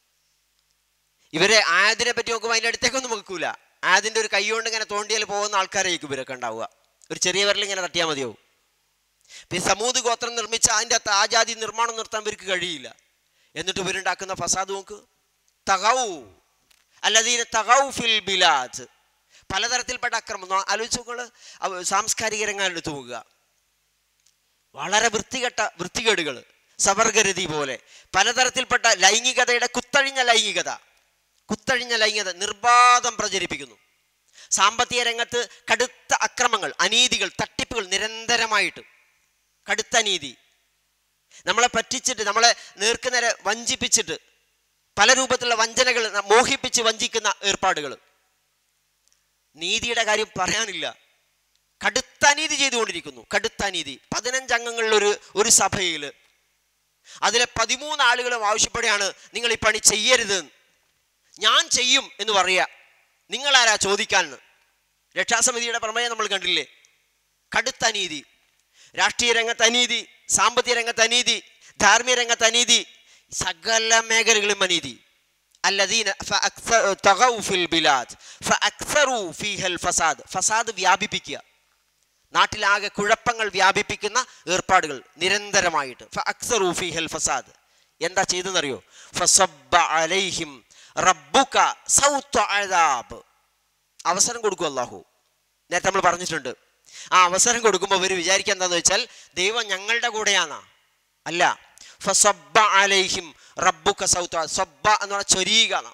ഇവരെ ആയതിനെ പറ്റി നോക്കുമ്പോൾ അതിൻ്റെ അടുത്തേക്കൊന്നും വെക്കൂല ആയതിൻ്റെ ഒരു കൈ കൊണ്ട് ഇങ്ങനെ തോണ്ടിയാൽ പോകുന്ന ആൾക്കാരായിരിക്കും ഇവരൊക്കെ ഉണ്ടാവുക ഒരു ചെറിയ വിരൽ ഇങ്ങനെ തട്ടിയാൽ മതിയാവും പിന്നെ സമൂത് ഗോത്രം നിർമ്മിച്ച അതിൻ്റെ അകത്ത് ആ ജാതി നിർമ്മാണം നിർത്താൻ ഇവർക്ക് കഴിയില്ല എന്നിട്ട് ഇവരുണ്ടാക്കുന്ന ഫസാദ് നോക്ക് തകൗ അല്ലതീന തകൗ ഫിൽ ബിലാദ് പലതരത്തിൽപ്പെട്ട അക്രമം നോ- ആലോചിച്ച് നോക്കള് അവ- സാംസ്കാരിക രംഗം എടുത്തു നോക്കുക വളരെ വൃത്തികെട്ട വൃത്തികേടുകൾ സവർഗരതി പോലെ പലതരത്തിൽപ്പെട്ട ലൈംഗികതയുടെ കുത്തഴിഞ്ഞ ലൈംഗികത കുത്തഴിഞ്ഞ ലൈംഗികത നിർബാധം പ്രചരിപ്പിക്കുന്നു സാമ്പത്തിക രംഗത്ത് കടുത്ത അക്രമങ്ങൾ അനീതികൾ തട്ടിപ്പുകൾ നിരന്തരമായിട്ട് കടുത്ത അനീതി നമ്മളെ പറ്റിച്ചിട്ട് നമ്മളെ നേർക്കുനേരെ വഞ്ചിപ്പിച്ചിട്ട് പല രൂപത്തിലുള്ള വഞ്ചനകൾ ന- മോഹിപ്പിച്ച് വഞ്ചിക്കുന്ന ഏർപ്പാടുകൾ നീതിയുടെ കാര്യം പറയാനില്ല കടുത്ത അനീതി ചെയ്തുകൊണ്ടിരിക്കുന്നു കടുത്ത അനീതി പതിനഞ്ച് അംഗങ്ങളുള്ള ഒരു ഒരു സഭയിൽ അതിലെ പതിമൂന്ന് ആളുകളും ആവശ്യപ്പെടുകയാണ് നിങ്ങൾ ഈ പണി ചെയ്യരുത് എന്ന്. ഞാൻ ചെയ്യും എന്ന് പറയുക നിങ്ങളാരാ ചോദിക്കാന്ന് രക്ഷാസമിതിയുടെ പ്രമേയം നമ്മൾ കണ്ടില്ലേ കടുത്ത അനീതി രാഷ്ട്രീയ രംഗത്ത് അനീതി സാമ്പത്തിക രംഗത്ത് അനീതി ധാർമ്മിക രംഗത്ത് അനീതി സകല മേഖലകളിലും അനീതി الذين فأكثر طغوا في البلاد فأكثروا فيها الفساد ഫസാദ് വ്യാപിപ്പിക്കുക നാട്ടിലാകെ കുഴപ്പങ്ങൾ വ്യാപിപ്പിക്കുന്ന ഏർപ്പാടുകൾ നിരന്തരമായിട്ട് ഫഅക്സറു ഫീഹൽ ഫസാദ് എന്താ ചെയ്തെന്നറിയോ ഫസബ്ബ അലൈഹിം റബ്ബുക സൗത്ത അദാബ് അവസരം കൊടുക്കും അല്ലാഹു നേരത്തെ നമ്മൾ പറഞ്ഞിട്ടുണ്ട് ആ അവസരം കൊടുക്കുമ്പോൾ അവർ വിചാരിക്കുക എന്താന്ന് വെച്ചാൽ ദൈവം ഞങ്ങളുടെ കൂടെയാണാ അല്ല ഫസബ്ബ അലൈഹിം റബ്ബുക സൗത്ത സബ്ബ എന്ന് പറഞ്ഞാൽ ചൊരിയുക എന്നാ.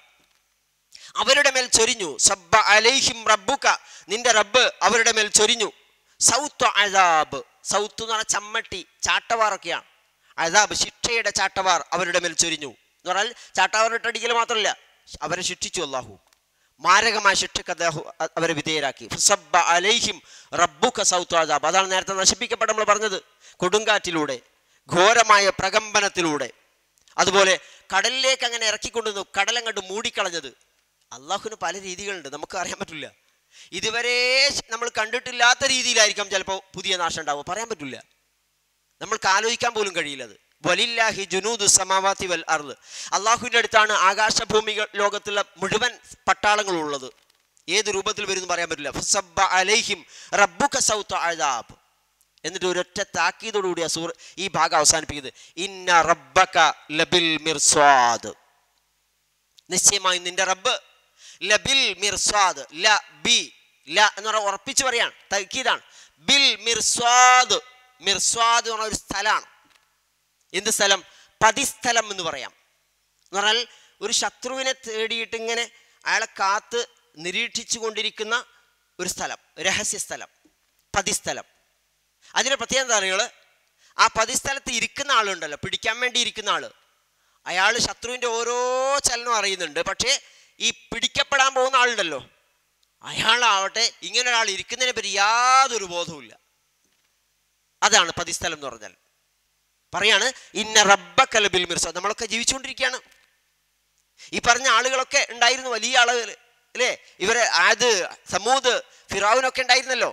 അവരുടെ മേൽ ചൊരിഞ്ഞു സബ്ബ അലൈഹിം റബ്ബുക നിന്റെ റബ്ബ് അവരുടെ മേൽ ചൊരിഞ്ഞു സൗത്ത് അഴാബ് സൗത്ത് എന്ന് പറഞ്ഞാൽ ചമ്മട്ടി ചാട്ടവാറൊക്കെയാണ് അഴാബ് ശിക്ഷയുടെ ചാട്ടവാർ അവരുടെ മേൽ ചൊരിഞ്ഞു എന്ന് പറഞ്ഞാൽ ചാട്ടവാറിട്ടടിക്കൽ മാത്രമല്ല അവരെ ശിക്ഷിച്ചു അള്ളാഹു മാരകമായ ശിക്ഷക്ക് അദ്ദേഹം അ- അവരെ വിധേയരാക്കി ഫസബ്ബ അലൈഹിം റബ്ബുക സൗത്ത് അഴാബ് അതാണ് നേരത്തെ നശിപ്പിക്കപ്പെട്ട നമ്മൾ പറഞ്ഞത് കൊടുങ്കാറ്റിലൂടെ ഘോരമായ പ്രകമ്പനത്തിലൂടെ അതുപോലെ കടലിലേക്ക് അങ്ങനെ ഇറക്കിക്കൊണ്ടുവന്നു കടലങ്ങോട്ട് മൂടിക്കളഞ്ഞത് അള്ളാഹുവിന് പല രീതികളുണ്ട് നമുക്ക് അറിയാൻ പറ്റില്ല ഇതുവരെ നമ്മൾ കണ്ടിട്ടില്ലാത്ത രീതിയിലായിരിക്കാം ചിലപ്പോൾ പുതിയ നാശം ഉണ്ടാവുക പറയാൻ പറ്റില്ല നമ്മൾക്ക് ആലോചിക്കാൻ പോലും കഴിയില്ല അത് വലില്ലാഹി ജുനൂദ് സമാവാത്തി വൽ അർദ് അള്ളാഹുവിൻ്റെ അടുത്താണ് ആകാശഭൂമികൾ ലോകത്തുള്ള മുഴുവൻ പട്ടാളങ്ങളും ഉള്ളത് ഏത് രൂപത്തിൽ വരുമെന്ന് പറയാൻ പറ്റില്ല ഫസബ്ബ അലൈഹിം റബ്ബുക സൗത്ത അഴാബ് എന്നിട്ട് ഒരൊറ്റ താക്കീതോടുകൂടി അസൂർ ഈ ഭാഗം അവസാനിപ്പിക്കുന്നത് ഇന്ന റബ്ബക ലബിൽ മിർസ്വാദ് നിശ്ചയമായും നിന്റെ റബ്ബ് ലബിൽ മിർസ്വാദ് ല ബി ല എന്ന് പറഞ്ഞാൽ ഉറപ്പിച്ച് പറയാണ് തക്കീതാണ് ബിൽ മിർസ്വാദ് മിർസ്വാദ് എന്ന് പറഞ്ഞ ഒരു സ്ഥലമാണ് എന്ത് സ്ഥലം പതിസ്ഥലം എന്ന് പറയാം എന്ന് പറഞ്ഞാൽ ഒരു ശത്രുവിനെ തേടിയിട്ട് ഇങ്ങനെ അയാളെ കാത്ത് നിരീക്ഷിച്ചു കൊണ്ടിരിക്കുന്ന ഒരു സ്ഥലം രഹസ്യ സ്ഥലം പതിസ്ഥലം അതിൻ്റെ പ്രത്യേകത എന്താ അറിയുക ആ പതിസ്ഥലത്ത് ഇരിക്കുന്ന ആളുണ്ടല്ലോ പിടിക്കാൻ വേണ്ടി ഇരിക്കുന്ന ആള് അയാൾ ശത്രുവിൻ്റെ ഓരോ ചലനവും അറിയുന്നുണ്ട് പക്ഷേ ഈ പിടിക്കപ്പെടാൻ പോകുന്ന ആളുണ്ടല്ലോ അയാളാവട്ടെ ഇങ്ങനെ ഒരാൾ ഇരിക്കുന്നതിനെ പറ്റി യാതൊരു ബോധവുമില്ല അതാണ് പതിസ്ഥലം എന്ന് പറഞ്ഞാൽ പറയാണ് ഇന്ന റബ്ബ കലബിൽ മിർസ നമ്മളൊക്കെ ജീവിച്ചുകൊണ്ടിരിക്കുകയാണ് ഈ പറഞ്ഞ ആളുകളൊക്കെ ഉണ്ടായിരുന്നു വലിയ ആളുകൾ അല്ലേ ഇവരെ ആത് സമൂത് ഫിറാവിനൊക്കെ ഉണ്ടായിരുന്നല്ലോ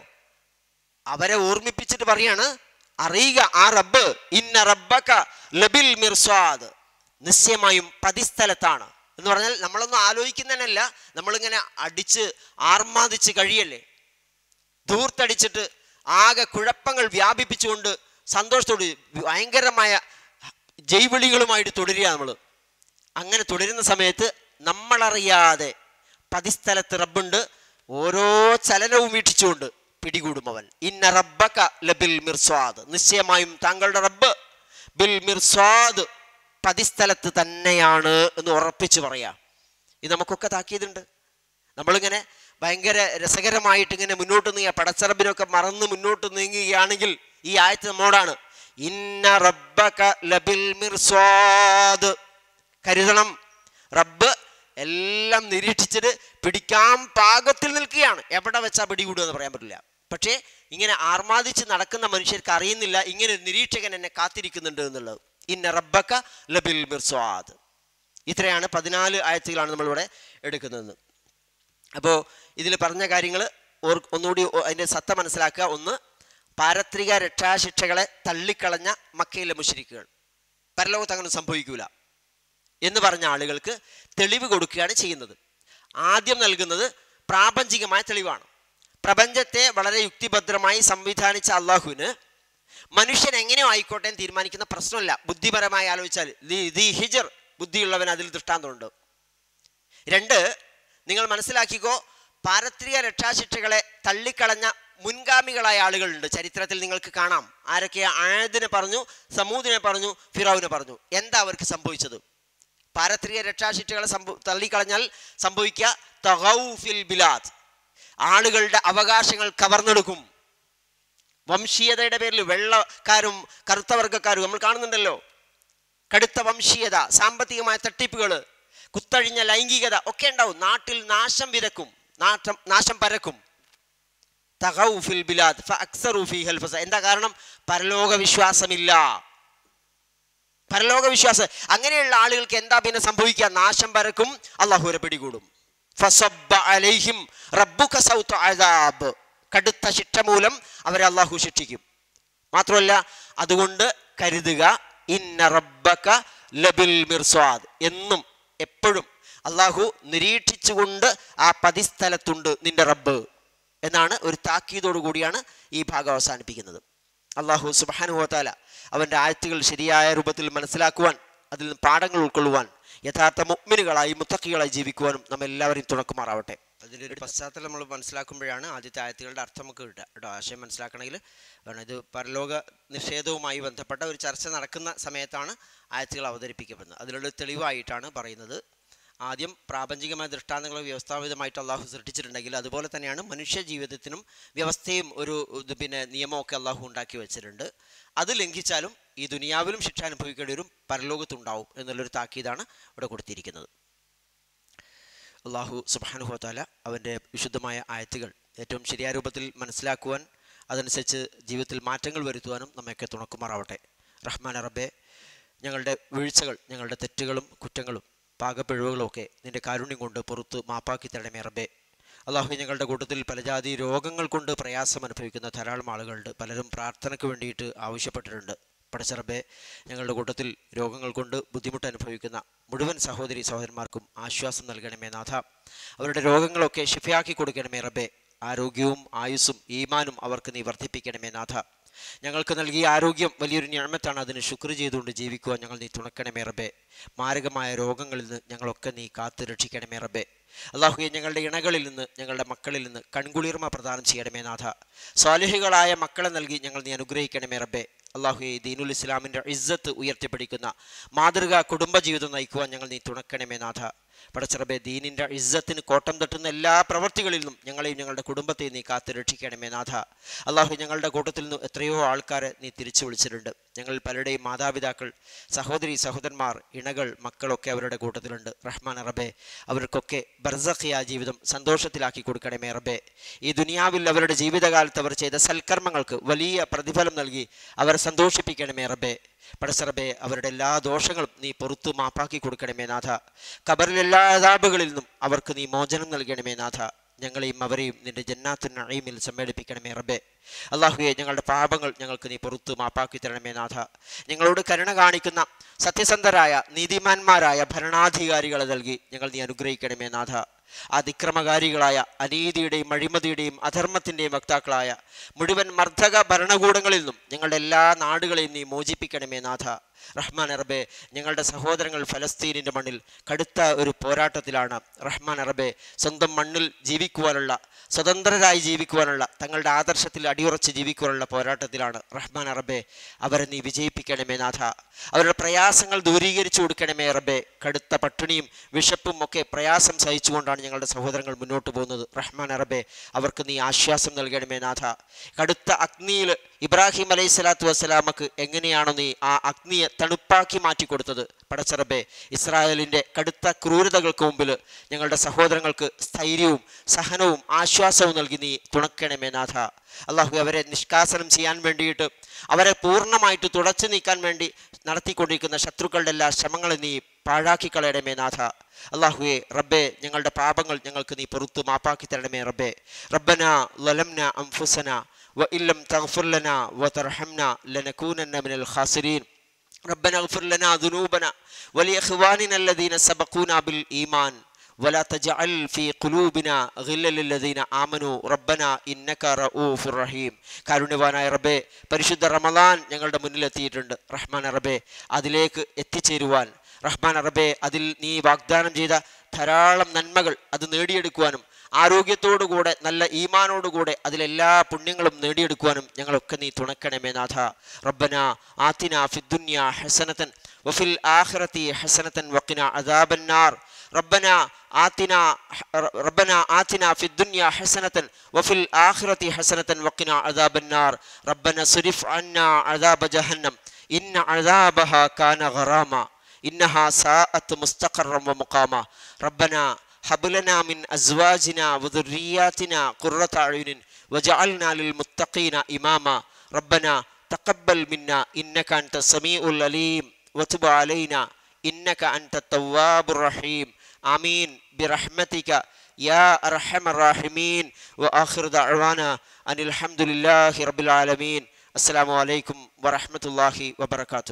അവരെ ഓർമ്മിപ്പിച്ചിട്ട് പറയാണ് അറിയുക ആ റബ്ബ് ഇന്ന റബ്ബക ലബിൽ മിർസ്വാദ് നിശ്ചയമായും പതിസ്ഥലത്താണ് എന്ന് പറഞ്ഞാൽ നമ്മളൊന്നും ആലോചിക്കുന്നതിനല്ല നമ്മളിങ്ങനെ അടിച്ച് ആർമാദിച്ച് കഴിയല്ലേ ധൂർത്തടിച്ചിട്ട് ആകെ കുഴപ്പങ്ങൾ വ്യാപിപ്പിച്ചുകൊണ്ട് സന്തോഷത്തോട് ഭയങ്കരമായ ജൈവിളികളുമായിട്ട് തുടരുക നമ്മൾ അങ്ങനെ തുടരുന്ന സമയത്ത് നമ്മളറിയാതെ പതിസ്ഥലത്ത് റബ്ബുണ്ട് ഓരോ ചലനവും വീക്ഷിച്ചുകൊണ്ട് പിടികൂടും അവൻ ഇന്ന റബ്ബക ലബിൽ മിർസ്വാദ് നിശ്ചയമായും താങ്കളുടെ റബ്ബ് ബിൽ മിർസ്വാദ് പതിസ്ഥലത്ത് തന്നെയാണ് എന്ന് ഉറപ്പിച്ച് പറയാം ഇത് നമുക്കൊക്കെ താക്കിയതുണ്ട് നമ്മളിങ്ങനെ ഭയങ്കര രസകരമായിട്ട് ഇങ്ങനെ മുന്നോട്ട് നീങ്ങുക പടച്ചറബിനൊക്കെ മറന്ന് മുന്നോട്ട് നീങ്ങുകയാണെങ്കിൽ ഈ ആയത്ത് നമ്മോടാണ് ഇന്ന റബ്ബക ലബിൽ മിർസ്വാദ് കരുതണം റബ്ബ് എല്ലാം നിരീക്ഷിച്ചിട്ട് പിടിക്കാൻ പാകത്തിൽ നിൽക്കുകയാണ് എവിടെ വെച്ചാൽ പിടികൂടുക എന്ന് പറയാൻ പറ്റില്ല പക്ഷേ ഇങ്ങനെ ആർമാദിച്ച് നടക്കുന്ന മനുഷ്യർക്ക് അറിയുന്നില്ല ഇങ്ങനെ ഒരു നിരീക്ഷകൻ എന്നെ കാത്തിരിക്കുന്നുണ്ട് എന്നുള്ളത് ഇന്ന റബ്ബക്ക ലബിൽ മിർസ്വാദ് ഇത്രയാണ് പതിനാല് ആയത്തുകളാണ് നമ്മളിവിടെ എടുക്കുന്നത് അപ്പോൾ ഇതിൽ പറഞ്ഞ കാര്യങ്ങൾ ഓർ ഒന്നുകൂടി ഓ- അതിൻ്റെ സത്ത മനസ്സിലാക്കുക ഒന്ന് പാരത്രിക രക്ഷാശിക്ഷകളെ തള്ളിക്കളഞ്ഞ മക്കയിലെ മുഷരിക്കുകൾ പരലോകത്ത് അങ്ങനെ സംഭവിക്കൂല എന്ന് പറഞ്ഞ ആളുകൾക്ക് തെളിവ് കൊടുക്കുകയാണ് ചെയ്യുന്നത് ആദ്യം നൽകുന്നത് പ്രാപഞ്ചികമായ തെളിവാണ് പ്രപഞ്ചത്തെ വളരെ യുക്തിഭദ്രമായി സംവിധാനിച്ച അള്ളാഹുവിന് മനുഷ്യൻ എങ്ങനെയോ ആയിക്കോട്ടെ എന്ന് തീരുമാനിക്കുന്ന പ്രശ്നമല്ല ബുദ്ധിപരമായി ആലോചിച്ചാൽ ദി- ദി ഹിജർ ബുദ്ധിയുള്ളവൻ അതിൽ ദൃഷ്ടാന്തമുണ്ട് രണ്ട് നിങ്ങൾ മനസ്സിലാക്കിക്കോ പാരത്രിക രക്ഷാശിക്ഷകളെ തള്ളിക്കളഞ്ഞ മുൻഗാമികളായ ആളുകളുണ്ട് ചരിത്രത്തിൽ നിങ്ങൾക്ക് കാണാം ആരൊക്കെ ആയതിനെ പറഞ്ഞു സമൂദിനെ പറഞ്ഞു ഫിറോവിനെ പറഞ്ഞു എന്താ അവർക്ക് സംഭവിച്ചത് പാരത്രിക രക്ഷാശിക്ഷകളെ സംഭവ തള്ളിക്കളഞ്ഞാൽ സംഭവിക്കുക തഗൗ ഫിൽ ബിലാദ് ആളുകളുടെ അവകാശങ്ങൾ കവർന്നെടുക്കും വംശീയതയുടെ പേരിൽ വെള്ളക്കാരും കറുത്ത വർഗ്ഗക്കാരും നമ്മൾ കാണുന്നുണ്ടല്ലോ കടുത്ത വംശീയത സാമ്പത്തികമായ തട്ടിപ്പുകൾ കുത്തഴിഞ്ഞ ലൈംഗികത ഒക്കെ ഉണ്ടാവും നാട്ടിൽ നാശം വിതക്കും നാശം നാശം പരക്കും തഗൗ ഫിൽ ബിലാദ് ഫഅക്സറു ഫീഹൽ ഫസ എന്താ കാരണം പരലോക വിശ്വാസമില്ല പരലോക വിശ്വാസം അങ്ങനെയുള്ള ആളുകൾക്ക് എന്താ പിന്നെ സംഭവിക്കുക നാശം പരക്കും അള്ളാഹുരെ പിടികൂടും ഫസബ്ബ അലൈഹിം റബ്ബുക സൗത്ത അദാബ് കടുത്ത ശിക്ഷ മൂലം അവരെ അള്ളാഹു ശിക്ഷിക്കും മാത്രമല്ല അതുകൊണ്ട് കരുതുക ഇന്ന റബ്ബക ലബിൽ മിർസ്വാദ് എന്നും എപ്പോഴും അള്ളാഹു നിരീക്ഷിച്ചുകൊണ്ട് ആ പതിസ്ഥലത്തുണ്ട് നിന്റെ റബ്ബ് എന്നാണ് ഒരു താക്കീതോടു കൂടിയാണ് ഈ ഭാഗം അവസാനിപ്പിക്കുന്നത് അള്ളാഹു സുബാനുഹോത്താല അവൻ്റെ ആയത്തുകൾ ശരിയായ രൂപത്തിൽ മനസ്സിലാക്കുവാൻ അതിൽ നിന്ന് പാഠങ്ങൾ ഉൾക്കൊള്ളുവാൻ യഥാർത്ഥ മുഗ്മിനുകളായി മുത്തക്കികളായി ജീവിക്കുവാനും നമ്മെല്ലാവരെയും തുണക്കുമാറാവട്ടെ അതിൻ്റെ ഒരു പശ്ചാത്തലം നമ്മൾ മനസ്സിലാക്കുമ്പോഴാണ് ആദ്യത്തെ ആയത്തുകളുടെ അർത്ഥം നമുക്ക് കിട്ടുക കേട്ടോ ആശയം മനസ്സിലാക്കണമെങ്കിൽ വേണം ഇത് പരലോക നിഷേധവുമായി ബന്ധപ്പെട്ട ഒരു ചർച്ച നടക്കുന്ന സമയത്താണ് ആയത്തുകൾ അവതരിപ്പിക്കപ്പെടുന്നത് അതിലുള്ള തെളിവായിട്ടാണ് പറയുന്നത് ആദ്യം പ്രാപഞ്ചികമായ ദൃഷ്ടാന്തങ്ങൾ വ്യവസ്ഥാപിതമായിട്ട് അള്ളാഹു സൃഷ്ടിച്ചിട്ടുണ്ടെങ്കിൽ അതുപോലെ തന്നെയാണ് മനുഷ്യ ജീവിതത്തിനും വ്യവസ്ഥയും ഒരു ഇത് പിന്നെ നിയമമൊക്കെ അള്ളാഹു ഉണ്ടാക്കി വെച്ചിട്ടുണ്ട് അത് ലംഘിച്ചാലും ഈ ദുനിയാവിലും ശിക്ഷ അനുഭവിക്കേണ്ടി വരും പരലോകത്തുണ്ടാവും എന്നുള്ളൊരു താക്കീതാണ് ഇവിടെ കൊടുത്തിരിക്കുന്നത് അള്ളാഹു സുബാനുഹോത്താല അവൻ്റെ വിശുദ്ധമായ ആയത്തുകൾ ഏറ്റവും ശരിയായ രൂപത്തിൽ മനസ്സിലാക്കുവാൻ അതനുസരിച്ച് ജീവിതത്തിൽ മാറ്റങ്ങൾ വരുത്തുവാനും നമ്മയൊക്കെ തുണക്കുമാറാവട്ടെ റഹ്മാൻ റബ്ബെ ഞങ്ങളുടെ വീഴ്ചകൾ ഞങ്ങളുടെ തെറ്റുകളും കുറ്റങ്ങളും പാകപ്പിഴവുകളും ഒക്കെ നിന്റെ കാരുണ്യം കൊണ്ട് പുറത്ത് മാപ്പാക്കി തരണമേ റബ്ബെ അള്ളാഹു ഞങ്ങളുടെ കൂട്ടത്തിൽ പലജാതി രോഗങ്ങൾ കൊണ്ട് പ്രയാസം അനുഭവിക്കുന്ന ധാരാളം ആളുകളുണ്ട് പലരും പ്രാർത്ഥനയ്ക്ക് വേണ്ടിയിട്ട് ആവശ്യപ്പെട്ടിട്ടുണ്ട് പടച്ചറബെ ഞങ്ങളുടെ കൂട്ടത്തിൽ രോഗങ്ങൾ കൊണ്ട് ബുദ്ധിമുട്ട് അനുഭവിക്കുന്ന മുഴുവൻ സഹോദരി സഹോദരന്മാർക്കും ആശ്വാസം നൽകണമേ നാഥ അവരുടെ രോഗങ്ങളൊക്കെ ഷിഫയാക്കി കൊടുക്കണമേ റബ്ബെ ആരോഗ്യവും ആയുസ്സും ഈമാനും അവർക്ക് നീ വർദ്ധിപ്പിക്കണമേ നാഥ ഞങ്ങൾക്ക് നൽകിയ ആരോഗ്യം വലിയൊരു ഞാമത്താണ് അതിന് ശുക്ർ ചെയ്തുകൊണ്ട് ജീവിക്കുവാൻ ഞങ്ങൾ നീ തുണക്കണമേ റബ്ബെ മാരകമായ രോഗങ്ങളിൽ നിന്ന് ഞങ്ങളൊക്കെ നീ കാത്തു രക്ഷിക്കണമേ റബ്ബെ അള്ളാഹുയെ ഞങ്ങളുടെ ഇണകളിൽ നിന്ന് ഞങ്ങളുടെ മക്കളിൽ നിന്ന് കൺകുളിർമ പ്രദാനം ചെയ്യണമേ നാഥ സ്വാലിഹികളായ മക്കളെ നൽകി ഞങ്ങൾ നീ അനുഗ്രഹിക്കണമേ റബ്ബെ അള്ളാഹുയെ ദീനുൽ ഇസ്ലാമിൻ്റെ ഇസ്സത്ത് ഉയർത്തിപ്പിടിക്കുന്ന മാതൃക കുടുംബജീവിതം നയിക്കുവാൻ ഞങ്ങൾ നീ തുണക്കണമേ നാഥ പടച്ചിറബെ ദീനിൻ്റെ ഇസ്സത്തിന് കോട്ടം തട്ടുന്ന എല്ലാ പ്രവൃത്തികളിൽ നിന്നും ഞങ്ങളെയും ഞങ്ങളുടെ കുടുംബത്തെയും നീ കാത്തു രക്ഷിക്കണമേ നാഥ അള്ളാഹു ഞങ്ങളുടെ കൂട്ടത്തിൽ നിന്ന് എത്രയോ ആൾക്കാരെ നീ തിരിച്ചു വിളിച്ചിട്ടുണ്ട് ഞങ്ങൾ പലരുടെയും മാതാപിതാക്കൾ സഹോദരി സഹോദരന്മാർ ഇണകൾ മക്കളൊക്കെ അവരുടെ കൂട്ടത്തിലുണ്ട് റഹ്മാൻ റബ്ബെ അവർക്കൊക്കെ ബർസഖിയ ജീവിതം സന്തോഷത്തിലാക്കി കൊടുക്കണമേ റബ്ബെ ഈ ദുനിയാവിൽ അവരുടെ ജീവിതകാലത്ത് അവർ ചെയ്ത സൽക്കർമ്മങ്ങൾക്ക് വലിയ പ്രതിഫലം നൽകി അവരെ സന്തോഷിപ്പിക്കണമേ റബ്ബെ പടസറബെ അവരുടെ എല്ലാ ദോഷങ്ങളും നീ പുറത്തു മാപ്പാക്കി കൊടുക്കണമേ നാഥ കബറിലെ എല്ലാ അതാബുകളിൽ നിന്നും അവർക്ക് നീ മോചനം നൽകണമേ നാഥ ഞങ്ങളെയും അവരെയും നിന്റെ ജന്നാത്തു നഴീമിൽ സമ്മേളിപ്പിക്കണമേ റബ്ബെ അള്ളാഹുയെ ഞങ്ങളുടെ പാപങ്ങൾ ഞങ്ങൾക്ക് നീ പുറത്തു മാപ്പാക്കി തരണമേ നാഥ ഞങ്ങളോട് കരുണ കാണിക്കുന്ന സത്യസന്ധരായ നീതിമാന്മാരായ ഭരണാധികാരികളെ നൽകി ഞങ്ങൾ നീ അനുഗ്രഹിക്കണമേ നാഥ അതിക്രമകാരികളായ അനീതിയുടെയും അഴിമതിയുടെയും അധർമ്മത്തിൻ്റെയും വക്താക്കളായ മുഴുവൻ മർദ്ദക ഭരണകൂടങ്ങളിൽ നിന്നും ഞങ്ങളുടെ എല്ലാ നാടുകളെയും നീ മോചിപ്പിക്കണമേ നാഥ റഹ്മാൻ അറബെ ഞങ്ങളുടെ സഹോദരങ്ങൾ ഫലസ്തീനിൻ്റെ മണ്ണിൽ കടുത്ത ഒരു പോരാട്ടത്തിലാണ് റഹ്മാൻ അറബെ സ്വന്തം മണ്ണിൽ ജീവിക്കുവാനുള്ള സ്വതന്ത്രരായി ജീവിക്കുവാനുള്ള തങ്ങളുടെ ആദർശത്തിൽ അടിയുറച്ച് ജീവിക്കുവാനുള്ള പോരാട്ടത്തിലാണ് റഹ്മാൻ അറബെ അവരെ നീ വിജയിപ്പിക്കണമേ നാഥ അവരുടെ പ്രയാസങ്ങൾ ദൂരീകരിച്ചു കൊടുക്കണമേ റബ്ബെ കടുത്ത പട്ടിണിയും വിശപ്പും ഒക്കെ പ്രയാസം സഹിച്ചുകൊണ്ടാണ് ഞങ്ങളുടെ സഹോദരങ്ങൾ മുന്നോട്ട് പോകുന്നത് റഹ്മാൻ അറബെ അവർക്ക് നീ ആശ്വാസം നൽകണമേ നാഥ കടുത്ത അഗ്നിയിൽ ഇബ്രാഹിം അലൈഹി സ്വലാത്തു വസ്സലാമക്ക് എങ്ങനെയാണോ നീ ആ അഗ്നിയെ തണുപ്പാക്കി മാറ്റി കൊടുത്തത് പടച്ചറബെ ഇസ്രായേലിൻ്റെ കടുത്ത ക്രൂരതകൾക്ക് മുമ്പിൽ ഞങ്ങളുടെ സഹോദരങ്ങൾക്ക് സ്ഥൈര്യവും സഹനവും ആശ്വാസവും നൽകി നീ തുണക്കണമേ നാഥ അള്ളാഹു അവരെ നിഷ്കാസനം ചെയ്യാൻ വേണ്ടിയിട്ട് അവരെ പൂർണ്ണമായിട്ട് തുടച്ചു നീക്കാൻ വേണ്ടി നടത്തിക്കൊണ്ടിരിക്കുന്ന ശത്രുക്കളുടെ എല്ലാ ശ്രമങ്ങളും നീ പാഴാക്കി കളയണമേ നാഥ അള്ളാഹുവെ റബ്ബെ ഞങ്ങളുടെ പാപങ്ങൾ ഞങ്ങൾക്ക് നീ പുറത്തു മാപ്പാക്കി തരണമേ റബ്ബെ റബ്ബന ലലംന അംഫുസന വ ഇല്ലം തഗ്ഫിർ ലനാ വ തർഹംന ലനകൂനന്ന മിനൽ ഖാസിരീൻ ربنا اغفر لنا ذنوبنا ولإخواننا الذين سبقونا بالإيمان ولا تجعل في قلوبنا غلا للذين آمنوا ربنا إنك رؤوف رحيم കാരുണ്യവാനായ റബ്ബേ പരിശുദ്ധ റമദാൻ ഞങ്ങളുടെ മുന്നിലെത്തിയിട്ടുണ്ട് റഹ്മാൻ റബ്ബേ അതിലേക്ക് എത്തിച്ചേരുവാൻ റഹ്മാൻ റബ്ബേ അതിൽ നീ വാഗ്ദാനം ചെയ്ത ധാരാളം നന്മകൾ അത് നേടിയെടുക്കുവാനും ആരോഗ്യത്തോടുകൂടെ നല്ല ഈമാനോടുകൂടെ അതിലെല്ലാ പുണ്യങ്ങളും നേടിയെടുക്കുവാനും ഞങ്ങളൊക്കെ നീ തുണക്കണമേ നാഥ റബ്ബന ആത്തിന ഫിദ്ദുന്യ ഹസനത്തൻ വഫിൽ ആഖിറത്തി ഹസനത്തൻ വഖിന അദാബന്നാർ റബ്ബന ആത്തിന റബ്ബന ആത്തിന ഫിദ്ദുന്യ ഹസനത്തൻ വഫിൽ ആഖിറത്തി ഹസനത്തൻ വഖിന അദാബന്നാർ റബ്ബന സുരിഫ് അന്ന അദാബ ജഹന്നം ഇന്ന അദാബഹ കാന ഗറാമ إنها ساءت مستقرا ومقاما ربنا ഹബുലന മിൻ അസ്വാജിന വദുറിയാത്തിന ഖുർറത അയുനിൻ വജഅൽനാ ലിൽ മുത്തഖീന ഇമാമ റബ്ബന തഖബ്ബൽ മിന്ന ഇന്നക അൻത സമീഉൽ അലീം വതുബ് അലൈന ഇന്നക അൻത തവ്വാബുർ റഹീം ആമീൻ ബിറഹ്മതിക യാ അർഹമർ റാഹിമീൻ വആഖിറു ദഅവാന അനിൽ ഹംദുലില്ലാഹി റബ്ബിൽ ആലമീൻ അസ്സലാമു അലൈക്കും വറഹ്മത്തുള്ളാഹി വബറകാതുഹു